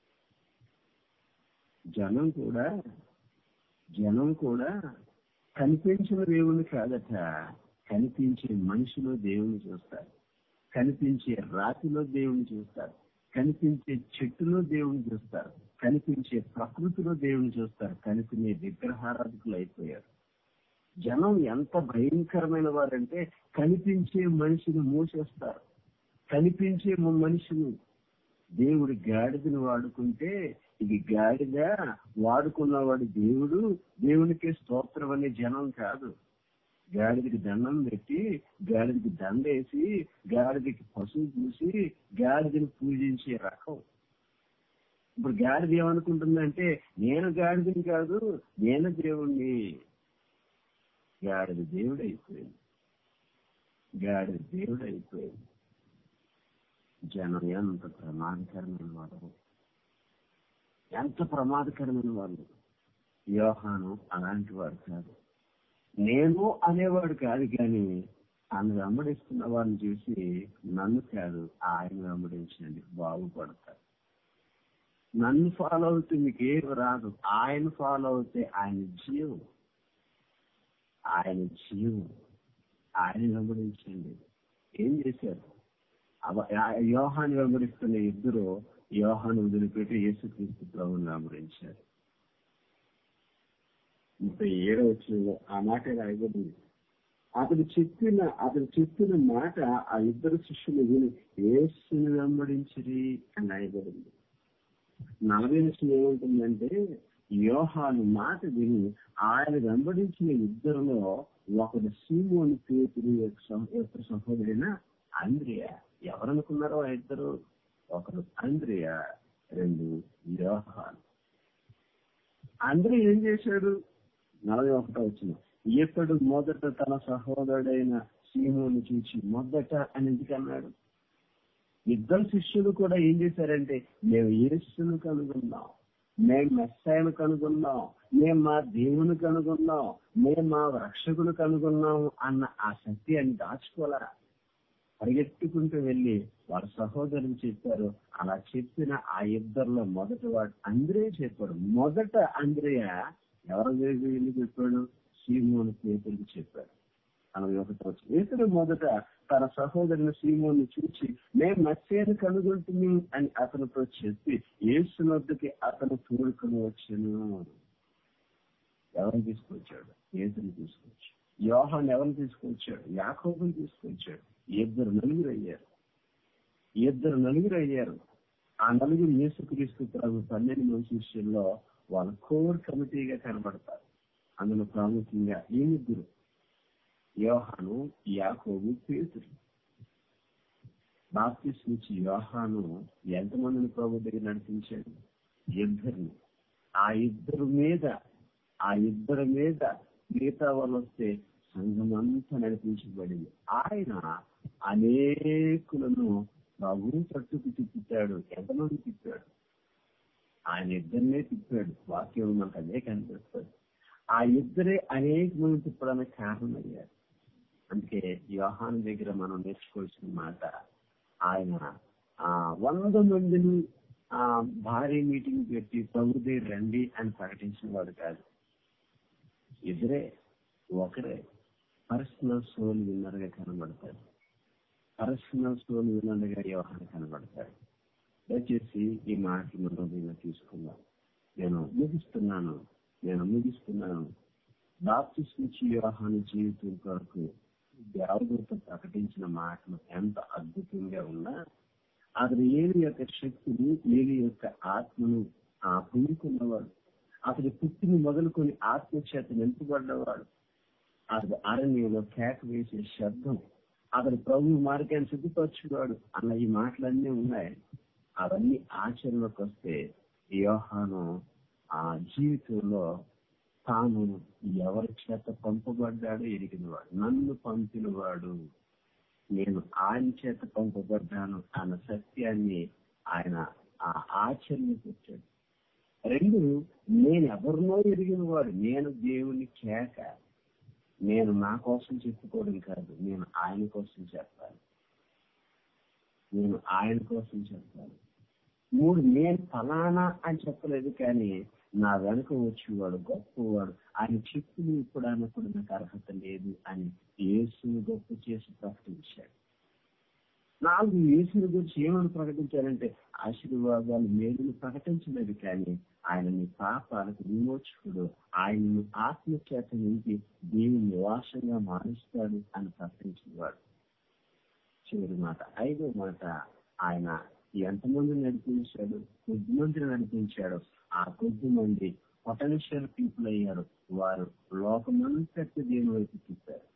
జనం కూడా జనం కూడా కనిపించిన దేవుని కాదట కనిపించే మనిషిలో దేవుని చూస్తారు కనిపించే రాతిలో దేవుని చూస్తారు కనిపించే చెట్టులో దేవుని చూస్తారు కనిపించే ప్రకృతిలో దేవుని చూస్తారు కనిపించే విగ్రహారాధకులు అయిపోయారు జనం ఎంత భయంకరమైన వారంటే కనిపించే మనిషిని మూసేస్తారు కనిపించే మనిషిని దేవుడు గాడిదని వాడుకుంటే ఇది గాడిద వాడుకున్నవాడు దేవుడు దేవునికి స్తోత్రం అనే జనం కాదు గాడిదకి దండం పెట్టి గాడిదకి దండేసి గాడిదకి పశువు పూసి గాడిదని పూజించే రకం ఇప్పుడు గాడిద ఏమనుకుంటుందంటే నేను గాడిదని కాదు నేను దేవుణ్ణి గాడిద దేవుడు అయిపోయింది గాడిద దేవుడు అయిపోయింది జనం ఎంత ప్రమాదకరమైన వారు ఎంత ప్రమాదకరమైన వాళ్ళు యోహాను అలాంటి వాడు కాదు నేను అనేవాడు కాదు కానీ ఆయన వెంబడిస్తున్న వారిని చూసి నన్ను కాదు ఆయన వెంబడించండి బాగుపడతారు నన్ను ఫాలో అవుతే మీకు ఏం రాదు ఆయన ఫాలో అవుతే ఆయన జీవం ఆయన జీవం ఆయన వెంబడించండి ఏం చేశారు యోహాను వెంబడిస్తున్న ఇద్దరు యోహాను వదిలిపెట్టి యేసుక్రీస్తు ప్రభుని వెంబడించారు ముప్పై ఏడో వచ్చిన ఆ మాట రాయబడింది అతడు చెప్పిన అతడు చెప్పిన మాట ఆ ఇద్దరు శిష్యులు విని యేసుని వెంబడించిరి అని రాయబడింది నలభై విషయం ఏముంటుందంటే యోహాను మాట విని ఆయన వెంబడించిన ఇద్దరులో ఒకడు సీమోని పేతురు యొక్క సహోదరిన అంద్రియ ఎవరనుకున్నారో ఆ ఇద్దరు ఒకరు అంద్రియ రెండు యోహాన్ అందరూ ఏం చేశాడు నలభై ఒకటో వచ్చిన ఇతడు మొదట తన సహోదరుడైన సీమోని చూచి మొదట అని ఎందుకన్నాడు ఇద్దరు శిష్యులు కూడా ఏం చేశారంటే మేము యేసును కనుగొన్నాం మేము మెస్సాయను కనుగొన్నాం మేము మా దేవుని కనుగొన్నాం మేము మా రక్షకులు కనుగొన్నాం అన్న ఆ సత్యాన్ని దాచుకోలే పరిగెత్తుకుంటూ వెళ్ళి వాళ్ళ సహోదరులు చెప్పారు అలా చెప్పిన ఆ ఇద్దరిలో మొదటి వాడు అంద్రే చెప్పాడు మొదట అంద్రేయ ఎవరి దగ్గరికి వెళ్ళి చెప్పాడు సీమోని పేతుడికి చెప్పాడు నలభై ఒకటో పేతుడు మొదట తన సహోదరుని సీమోని చూసి మేము మత్స్యాన్ని కనుగొంటుంది అని అతనితో చెప్పి ఏసునొద్దకి అతను తోడుకొని వచ్చాను ఎవరిని తీసుకొచ్చాడు ఏసుని తీసుకొచ్చాడు యోహాన్ ఎవరిని తీసుకొచ్చాడు యాకోబుని తీసుకొచ్చాడు ఇద్దరు నలుగురు అయ్యారు ఇద్దరు నలుగురు అయ్యారు ఆ నలుగురు యేసుక్రీస్తు ప్రభు పన్నెండు మంది శిష్యుల్లో వాళ్ళ కోర్ కమిటీగా కనబడతారు అందులో ప్రాముఖ్యంగా ఈ ముగ్గురు యోహాను యాకోబు పేతురు బాప్తిస్ నుంచి యోహాను ఎంతమందిని ప్రభు దగ్గర నడిపించాడు ఇద్దరిని ఆ ఇద్దరు మీద ఆ ఇద్దరి మీద మిగతా వాళ్ళు వస్తే సంఘం అంతా నడిపించబడింది ఆయన అనేకులను ప్రభు తట్టుకు తిప్పుతాడు ఎంతమంది తిప్పాడు ఆయన ఇద్దరినే తిప్పాడు వాక్యం మనకు అదే కనిపిస్తుంది ఆ ఇద్దరే అనేక మంది తిప్పడానికి కారణమయ్యారు అందుకే యోహాన్ దగ్గర మనం నేర్చుకోవాల్సిన మాట ఆయన ఆ వంద మందిని ఆ భారీ మీటింగ్ పెట్టి ప్రభుదే రండి అని ప్రకటించిన వాడు కాదు ఇద్దరే ఒకరే పర్సనల్ సోల్ విన్నర్గా కనబడతాడు పర్సనల్ సోల్ విన్నర్గా వ్యవహారం కనబడతాడు దయచేసి ఈ మాటలు మనం దీన్ని తీసుకుందాం నేను ముగిస్తున్నాను నేను ముగిస్తున్నాను బాప్తిస్ నుంచి వ్యవహారం జీవితం కొరకు దేవదూత ప్రకటించిన మాటలు ఎంత అద్భుతంగా ఉన్నా అతను ఏలి యొక్క శక్తిని ఏలి యొక్క ఆత్మను ఆ పొందుకున్నవాడు అతని పుట్టిని మొదలుకొని ఆత్మ చేత నింపబడ్డవాడు అతడు అరణ్యంలో కేక వేసే శబ్దం అతడు ప్రభు మార్గాన్ని సిద్ధపరచువాడు అన్న ఈ మాటలన్నీ ఉన్నాయి అవన్నీ ఆచరణలోకి వస్తే యోహాను ఆ జీవితంలో తాను ఎవరి చేత పంపబడ్డాడో ఎరిగినవాడు నన్ను పంపినవాడు నేను ఆయన చేత పంపబడ్డాను అన్న సత్యాన్ని ఆయన ఆ ఆచరణ పెట్టాడు రెండు నేను ఎవరినో ఎరిగిన వాడు నేను దేవుని కేక నేను నా కోసం చెప్పుకోవడం కాదు నేను ఆయన కోసం చెప్పాలి నేను ఆయన కోసం చెప్పాలి మూడు నేను ఫలానా అని చెప్పలేదు కానీ నా వెనుక వచ్చేవాడు గొప్పవాడు ఆయన చెప్పులు ఇప్పుడు కూడా నాకు అర్హత లేదు అని యేసుని గొప్ప చేసి ప్రకటించాడు నాలుగు యేసుని గురించి ఏమని ప్రకటించారంటే ఆశీర్వాదాలు మేలును ప్రకటించలేదు కానీ ఆయన నీ పాపాలకు విమోచకుడు ఆయనను ఆత్మ చేత నింపి దేవుని నివాసంగా మారుస్తాడు అని ప్రకటించేవాడు చివరి మాట ఐదో మాట ఆయన ఎంతమంది నడిపించాడు కొద్ది మందిని నడిపించాడు ఆ కొద్ది మంది పొటెన్షియల్ పీపుల్ అయ్యారు వారు లోకమంతటి దేని వైపు తిప్పారు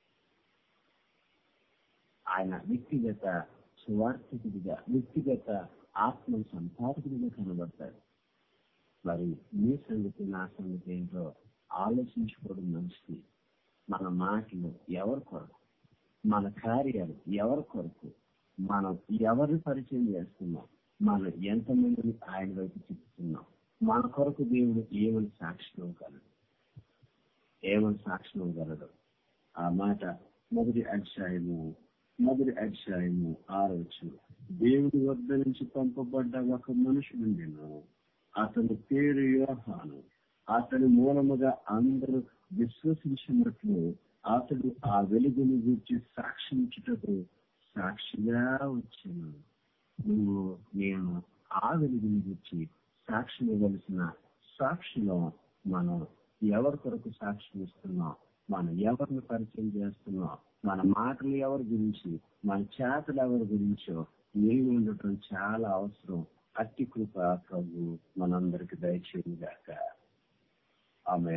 ఆయన వ్యక్తిగత స్వార్థకుడిగా వ్యక్తిగత ఆత్మ సంపాదకుడిగా కనబడతాడు మరి మీ సంగతి నా సంగతి ఏంటో ఆలోచించుకోవడం మంచిది మన మాటలు ఎవరి కొరకు మన కార్యాలు ఎవరి కొరకు మనం ఎవరిని పరిచయం చేస్తున్నాం మనం ఎంతమందిని ఆయన వైపు తిప్పుతున్నాం మన కొరకు దేవుడు ఏమని సాక్షి ఇవ్వగలడు ఏమని సాక్షి ఇవ్వగలడు ఆ మాట మొదటి అధ్యాయము మొదటి అధ్యాయము ఆరోచు దేవుడి వద్ద నుంచి పంపబడ్డ ఒక మనుషుడు అతని పేరు యోహాను అతని మూలముగా అందరూ విశ్వసించినట్లు అతడు ఆ వెలుగును గురించి సాక్షించుటకు సాక్షిగా వచ్చాను నువ్వు నేను ఆ వెలుగుని గురించి సాక్షి ఇవ్వవలసిన సాక్షిలో మనం ఎవరి కొరకు సాక్షి ఇస్తున్నాం మనం ఎవరిని పరిచయం చేస్తున్నాం మన మాటలు ఎవరి గురించి మన చేతలు ఎవరి గురించో ఏమి ఉండటం చాలా అవసరం అట్టి కృప ప్రభు మనందరికి దయచేయండి గాక ఆమె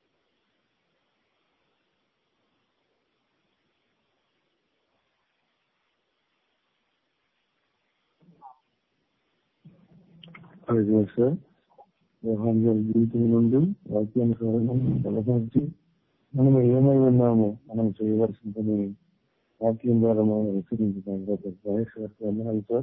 అలాగే సార్ యోహాన్ గారి జీవితం నుండి వాక్యానుసారం బలపరిచి మనం ఏమై ఉన్నాము మనం చేయవలసిన పని వాక్యం ద్వారా మనం విస్తరించుతాం సార్ సార్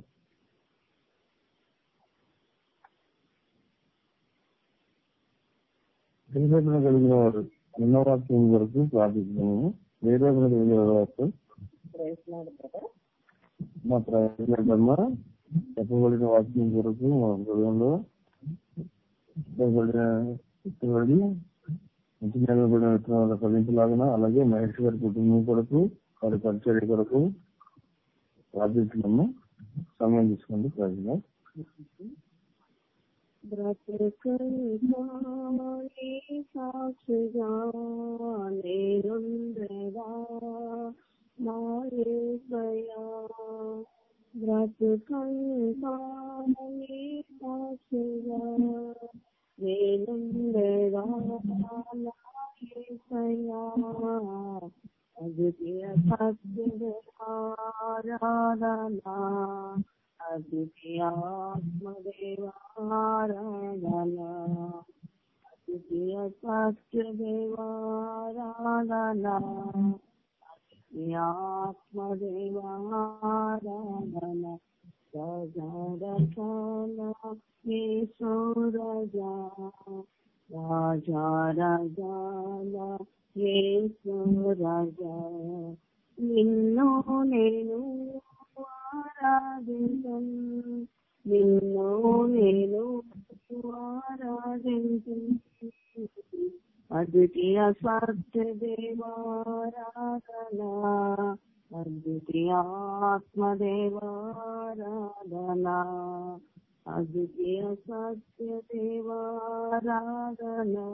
నిరోధన కలిగిన వారు నిన్న వాక్యం వరకు ప్రార్థిస్తున్నాము నిరోధన కలిగిన వారు మా ప్రయత్నమ్మా చెప్పబడిన వాక్యం కొరకు మా హృదయంలో చెప్పబడిన ఇష్టపడి మంచి నిలబడిన విత్తనాల ఫలించలాగిన అలాగే మహేష్ గారి కుటుంబం కొరకు వారి పరిచర్య కొరకు ప్రార్థిస్తున్నాము సమయం తీసుకోండి ప్రజలు బ్రతుకుని సాక్షిగా నేనుండగా మాయేసయా బ్రతుకంతాని సాక్షిగా నేనుండగా మాయేసయా అద్వితీయ సత్యదేవారాధనా అద్వితీయాత్మదేవారాధనా అద్వితీయ సత్యదేవారాధనా అద్వితీయాత్మదేవారాధనా రాజారజాన యేసురజా రాజారజాన యేసురజా నిన్ను నేను ఆరాధించం నిన్ను నేను ఆరాధించం అద్వితీయ సత్యదేవారాధనా అద్వితీయాత్మదేవారాధనా అద్వితీయ సత్యదేవారాధనా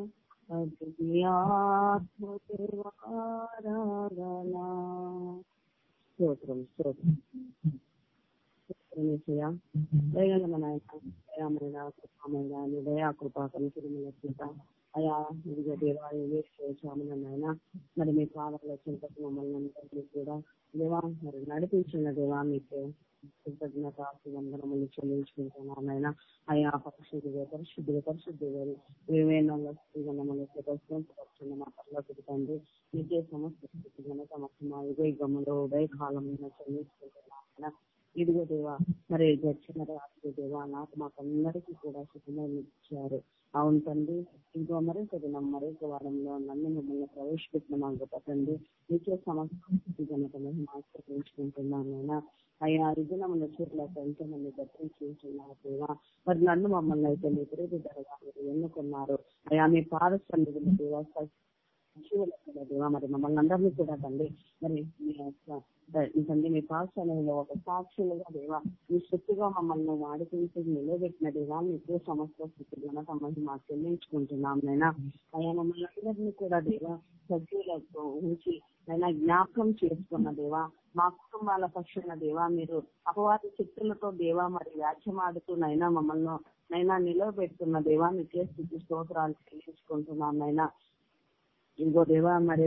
అద్వితీయాత్మదేవారాధనా స్తోత్రం స్తోత్రం స్తోత్రం దయగల నాయన దయామైన కృపమైన నీ దయా కృప కనుక అయా ఇదిగో దేవా వేసుకోవచ్చామని నాయన మరి మీ పాదాల చింతకు మమ్మల్ని అందరినీ కూడా దేవా మరి నడిపించిన దేవా మీకు కృతజ్ఞత వందనములు చెల్లించుకుంటున్నాం నాయన అయా పరిశుద్ధుగా పరిశుద్ధుగా పరిశుద్ధుగా ఏమైనా స్థితిగణములు ప్రదర్శించబడుతున్న మా పర్లకు తండ్రి నీకే సమస్త స్థితి ఘనత మా యుగ యుగములో ఉదయ కాలంలో చెల్లించుకుంటున్నాం ఇదిగో దేవా మరి గడిచిన రాత్రి దేవా నాకు మాకందరికీ కూడా సుఖమైన ఇచ్చారు అవును తండ్రి ఇంకో మరొక దినం మరొక వారంలో నన్ను మిమ్మల్ని ప్రవేశపెట్టిన మా గొప్ప తండ్రి నీకే సమస్య ఘనతమని ఆశ్రయించుకుంటున్నాను నాయన అయ్యా దినముల చూడల ఎంతో మంది దర్శించుకుంటున్నారు దేవా మరి నన్ను మమ్మల్ని అయితే మీ ప్రేరితరగా మీరు ఎన్నుకున్నారు అయ్యా మీ పాదసన్నిధులు దేవా జీవులెక్కల దేవా మరి మమ్మల్ని అందరినీ కూడా తండ్రి మరి మీ యొక్క తండ్రి మీ పాఠశాలలో ఒక సాక్షులుగా దేవా మీ శక్తిగా మమ్మల్ని వాడిపించి నిలబెట్టిన దేవా మీకు సమస్త స్థితిగా తమని మాకు చెల్లించుకుంటున్నాం నైనా అయ్యా మమ్మల్ని అందరినీ కూడా దేవా సభ్యులతో ఉంచి నైనా జ్ఞాపకం చేసుకున్న దేవా మా కుటుంబాల పక్షుల దేవా మీరు అపవాది శక్తులతో దేవా మరి వ్యాఖ్యమాడుతూ నైనా మమ్మల్ని నైనా నిలవబెడుతున్న దేవా మీకే స్థితి స్తోత్రాలు చెల్లించుకుంటున్నాం నైనా ఇంకో దేవా మరి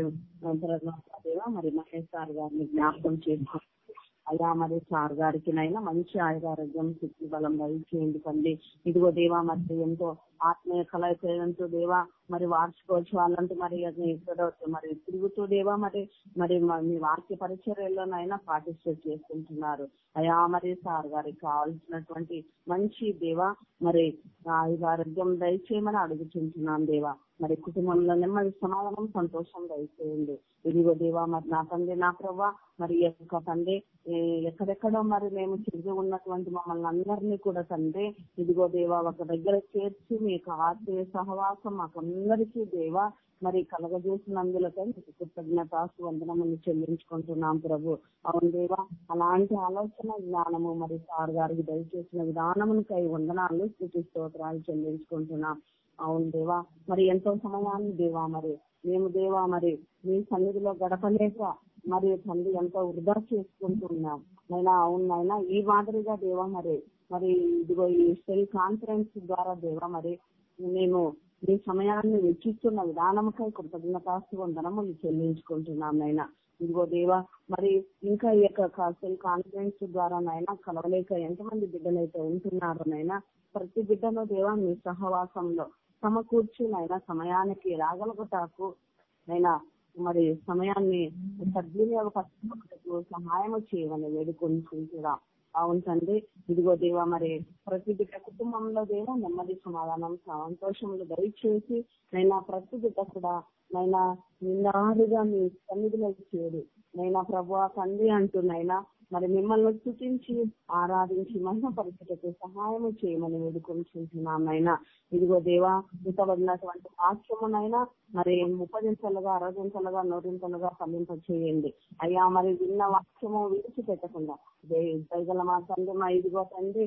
దేవా మరి మహేష్ సార్ గారిని జ్ఞాపకం చేసుకో అయ్యా మరి సార్ గారికి నైనా మంచి ఆయురారోగ్యం శక్తి బలం దయచేయండి తండ్రి ఇదిగో దేవా మరి ఎంతో ఆత్మీయ కళాశాలంటూ దేవా మరి వార్షికోత్సవాలంటూ మరి అది ఇక్కడ మరి తిరుగుతూ దేవా మరి మరి మ- మీ వాక్య పరిచర్యలోనైనా పార్టిసిపేట్ చేసుకుంటున్నారు అయ్యా మరి సార్ గారికి కావాల్సినటువంటి మంచి దేవా మరి ఆయురారోగ్యం దయచేయమని అడుగుతుంటున్నాం దేవా మరి కుటుంబంలో నెమ్మది సమాధానం సంతోషం దయచేయండి ఇదిగో దేవా మరి నా తండ్రి నా ప్రభా మరి ఈ యొక్క తండ్రి ఏ, ఎక్కడెక్కడో మరి మేము తిరిగి ఉన్నటువంటి మమ్మల్ని అందరినీ కూడా తండ్రి ఇదిగో దేవా ఒక దగ్గర చేర్చి మీకు ఆత్మీయ సహవాసం మాకందరికీ దేవా మరి కలగజేసినందులకై మీకు కృతజ్ఞత వందనములు చెల్లించుకుంటున్నాం ప్రభు అవును దేవా అలాంటి ఆలోచన జ్ఞానము మరి సార్ గారికి దయచేసిన విధానమునికై వందనాలు స్థుతి స్తోత్రాలు చెల్లించుకుంటున్నాం అవును దేవా మరి ఎంతో సమయాన్ని దేవా మరి మేము దేవా మరి మీ సన్నిధిలో గడపలేక మరి తండ్రి ఎంతో వృధా చేసుకుంటున్నాం నైనా అవును నైనా ఈ మాదిరిగా దేవా మరి మరి ఇదిగో ఈ సెల్ కాన్ఫరెన్స్ ద్వారా దేవా మరి మేము మీ సమయాన్ని వెచ్చిస్తున్న విధానముకై కృతజ్ఞతాస్తు వందనములు చెల్లించుకుంటున్నాం నైనా ఇదిగో దేవా మరి ఇంకా ఈ యొక్క సెల్ కాన్ఫరెన్స్ ద్వారా నైనా కలవలేక ఎంతమంది బిడ్డలైతే ఉంటున్నారో నైనా ప్రతి బిడ్డలో దేవా మీ సహవాసంలో సమకూర్చి నైనా సమయానికి రాగలుగుతాకు నైనా మరి సమయాన్ని సద్వినియోగపరచుకున్నకు సహాయం చేయమని వేడుకుంటున్నా అవును తండ్రి ఇదిగో దేవా మరి ప్రతి బిడ్డ కుటుంబంలో దేవా నెమ్మది సమాధానం సంతోషములు దయచేసి నైనా ప్రతి బిడ్డ కూడా నైనా నిండారుగా మీ సన్నిధిలో చేరు నైనా ప్రభు తండ్రి అంటూ నైనా మరి మిమ్మల్ని స్థుతించి ఆరాధించి మహిమపరచుటకు సహాయం చేయమని వేడుకుంటున్నాం నైనా ఇదిగో దేవా ఇతబడినటువంటి వాక్యమునైనా మరి ముప్పదింతలుగా అరవదింతలుగా నూరింతలుగా ఫలింప చేయండి అయ్యా మరి విన్న వాక్యము విడిచిపెట్టకుండా దయగల మా తండ్రి మా ఇదిగో తండ్రి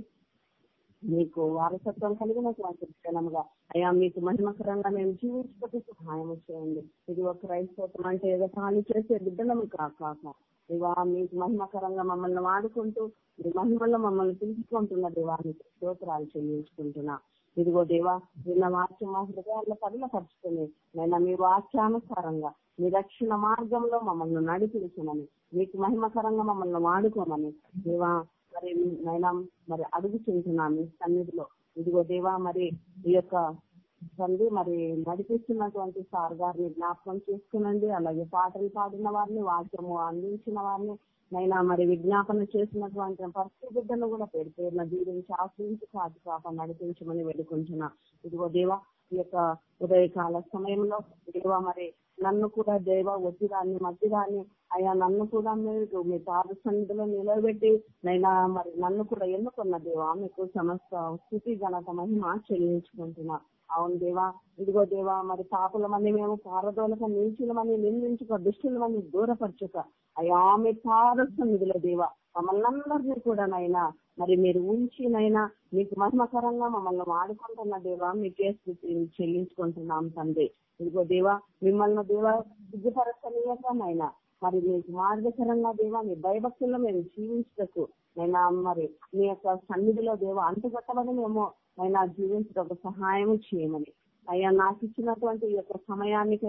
మీకు వారసత్వం కలిగినటువంటి క్షణముగా అయ్యా మీకు మహిమకరంగా మేము జీవించుటకు సహాయం చేయండి ఇది ఒక క్రైస్తవం అంటే ఏదో ఖాళీ చేసే బిడ్డలము కాక ఇవా మీకు మహిమకరంగా మమ్మల్ని వాడుకుంటూ మీ మహిమలో మమ్మల్ని పిలుచుకుంటున్న దేవానికి స్తోత్రాలు చెల్లించుకుంటున్నా ఇదిగో దేవా నిన్న వాక్యం మా హృదయాల్లో పరుచుకుని నేను మీ వాక్యానుసారంగా మీ రక్షణ మార్గంలో మమ్మల్ని నడిపించమని మీకు మహిమకరంగా మమ్మల్ని వాడుకోమని దేవా మరి నైనా మరి అడుగుతుంటున్నా మీ సన్నిధిలో ఇదిగో దేవా మరి ఈ యొక్క తండ్రి మరి నడిపిస్తున్నటువంటి సార్ గారిని జ్ఞాపకం చేసుకునండి అలాగే పాటలు పాడిన వారిని వాక్యము అందించిన వారిని నైనా మరి విజ్ఞాపన చేసినటువంటి పరిస్థితి బిడ్డను కూడా పేరు పేరున దీవించి ఆశ్రయించి కాచి కాక నడిపించమని వేడుకుంటున్నా ఇదిగో దేవా ఈ యొక్క ఉదయకాల సమయంలో దేవా మరి నన్ను కూడా దేవ ఒత్తిదాన్ని మధ్యదాన్ని అయ్యా నన్ను కూడా మీరు మీ పాద సన్నిధిలో నిలబెట్టి నైనా మరి నన్ను కూడా ఎన్నుకున్న దేవా మీకు సమస్త స్థితి ఘనత మహిమ చెల్లించుకుంటున్నా అవును దేవా ఇదిగో దేవా మరి పాపులమని మేము పారదోలక నీచులమని నిందించుక దుష్టులమని దూరపరచుక అయ్యా మీ పాద సన్నిధిలో దేవా మమ్మల్ని అందరినీ కూడా నైనా మరి మీరు ఉంచినైనా మీకు మహిమకరంగా మమ్మల్ని వాడుకుంటున్న దేవా మీకే స్థితి చెల్లించుకుంటున్నాం తండ్రి ఇదిగో దేవా మిమ్మల్ని దేవా సిగ్గుపరచనీయకనైనా మరి మీకు మార్గకరంగా దేవా మీ భయభక్తుల్లో మేము జీవించటకు నైనా మరి మీ యొక్క సన్నిధిలో దేవా అంటుకట్టమని మేము అయినా జీవించటకు సహాయం చేయమని అయ్యా నాకు ఇచ్చినటువంటి ఈ యొక్క సమయానికై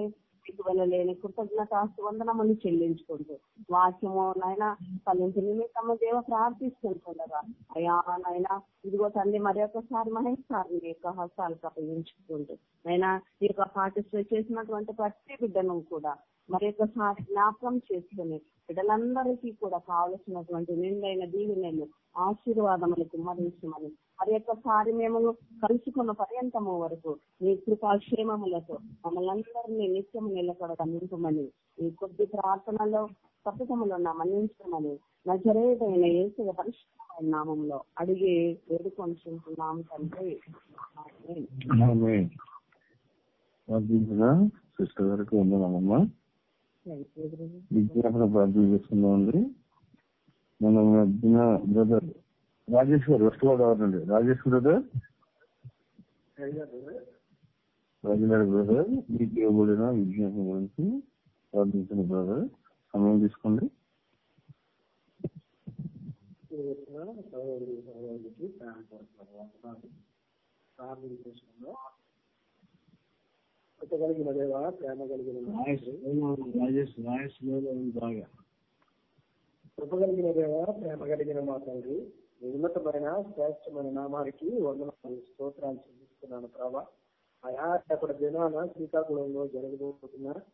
మీకు వెళ్ళలేని కృతజ్ఞతాస్తు వందనములు చెల్లించుకుంటూ వాక్యము నాయన ఫలించి నిమిత్తము దేవ ప్రార్థిస్తుంటుండగా అయ్యా నాయన ఇదిగో తండ్రి మరి ఒకసారి మహేష్ సార్ మీ యొక్క హస్తాలకు అప్పగించుకుంటూ అయినా ఈ యొక్క పార్టిసిపేట్ చేసినటువంటి ప్రతి బిడ్డను కూడా మరి ఒకసారి జ్ఞాపకం చేసుకుని బిడ్డలందరికీ కూడా కావలసినటువంటి నిండైన దీవెనలు ఆశీర్వాదములు కుమ్మరించమని మరి ఒక్కసారి మేము కలుసుకున్న పర్యంతము వరకు మీ కృపాక్షేమములతో మమ్మల్ని అందరినీ నిత్యము నిలకడగా నింపమని ఈ కొద్ది ప్రార్థనలో తప్పుతములో మన్నించమని నజరేదైన ఏసుగా పరిశుభ్రమైన నామంలో అడిగి వేడుకొంచుకుంటున్నాం తండ్రి ఆమేన్. ఆమేన్. ప్రార్థించిన సిస్టర్ గారికి ఉందామమ్మా Thank you, brother. విజ్ఞాపన ప్రార్థన చేస్తున్నామండి మన మధ్యన బ్రదర్ రాజేశ్వర్ వెస్ట్ గోదావరి నుండి రాజేష్ బ్రదర్ రాజుగారి బ్రదర్ మీకు ఇవ్వబడిన విజ్ఞాపన గురించి ప్రార్థించిన బ్రదర్ సమయం తీసుకోండి కలిగిన దేవా ప్రేమ కలిగిన వాయిస్ రాజేష్ వాయిస్ లో ఉంది బాగా కృప కలిగిన దేవా ప్రేమ కలిగిన మా తండ్రి మీ ఉన్నతమైన శ్రేష్టమైన నామానికి వందనాలు స్తోత్రాలు చెల్లిస్తున్నాను ప్రభా అయా అక్కడ దినాన శ్రీకాకుళంలో జరగబోతున్న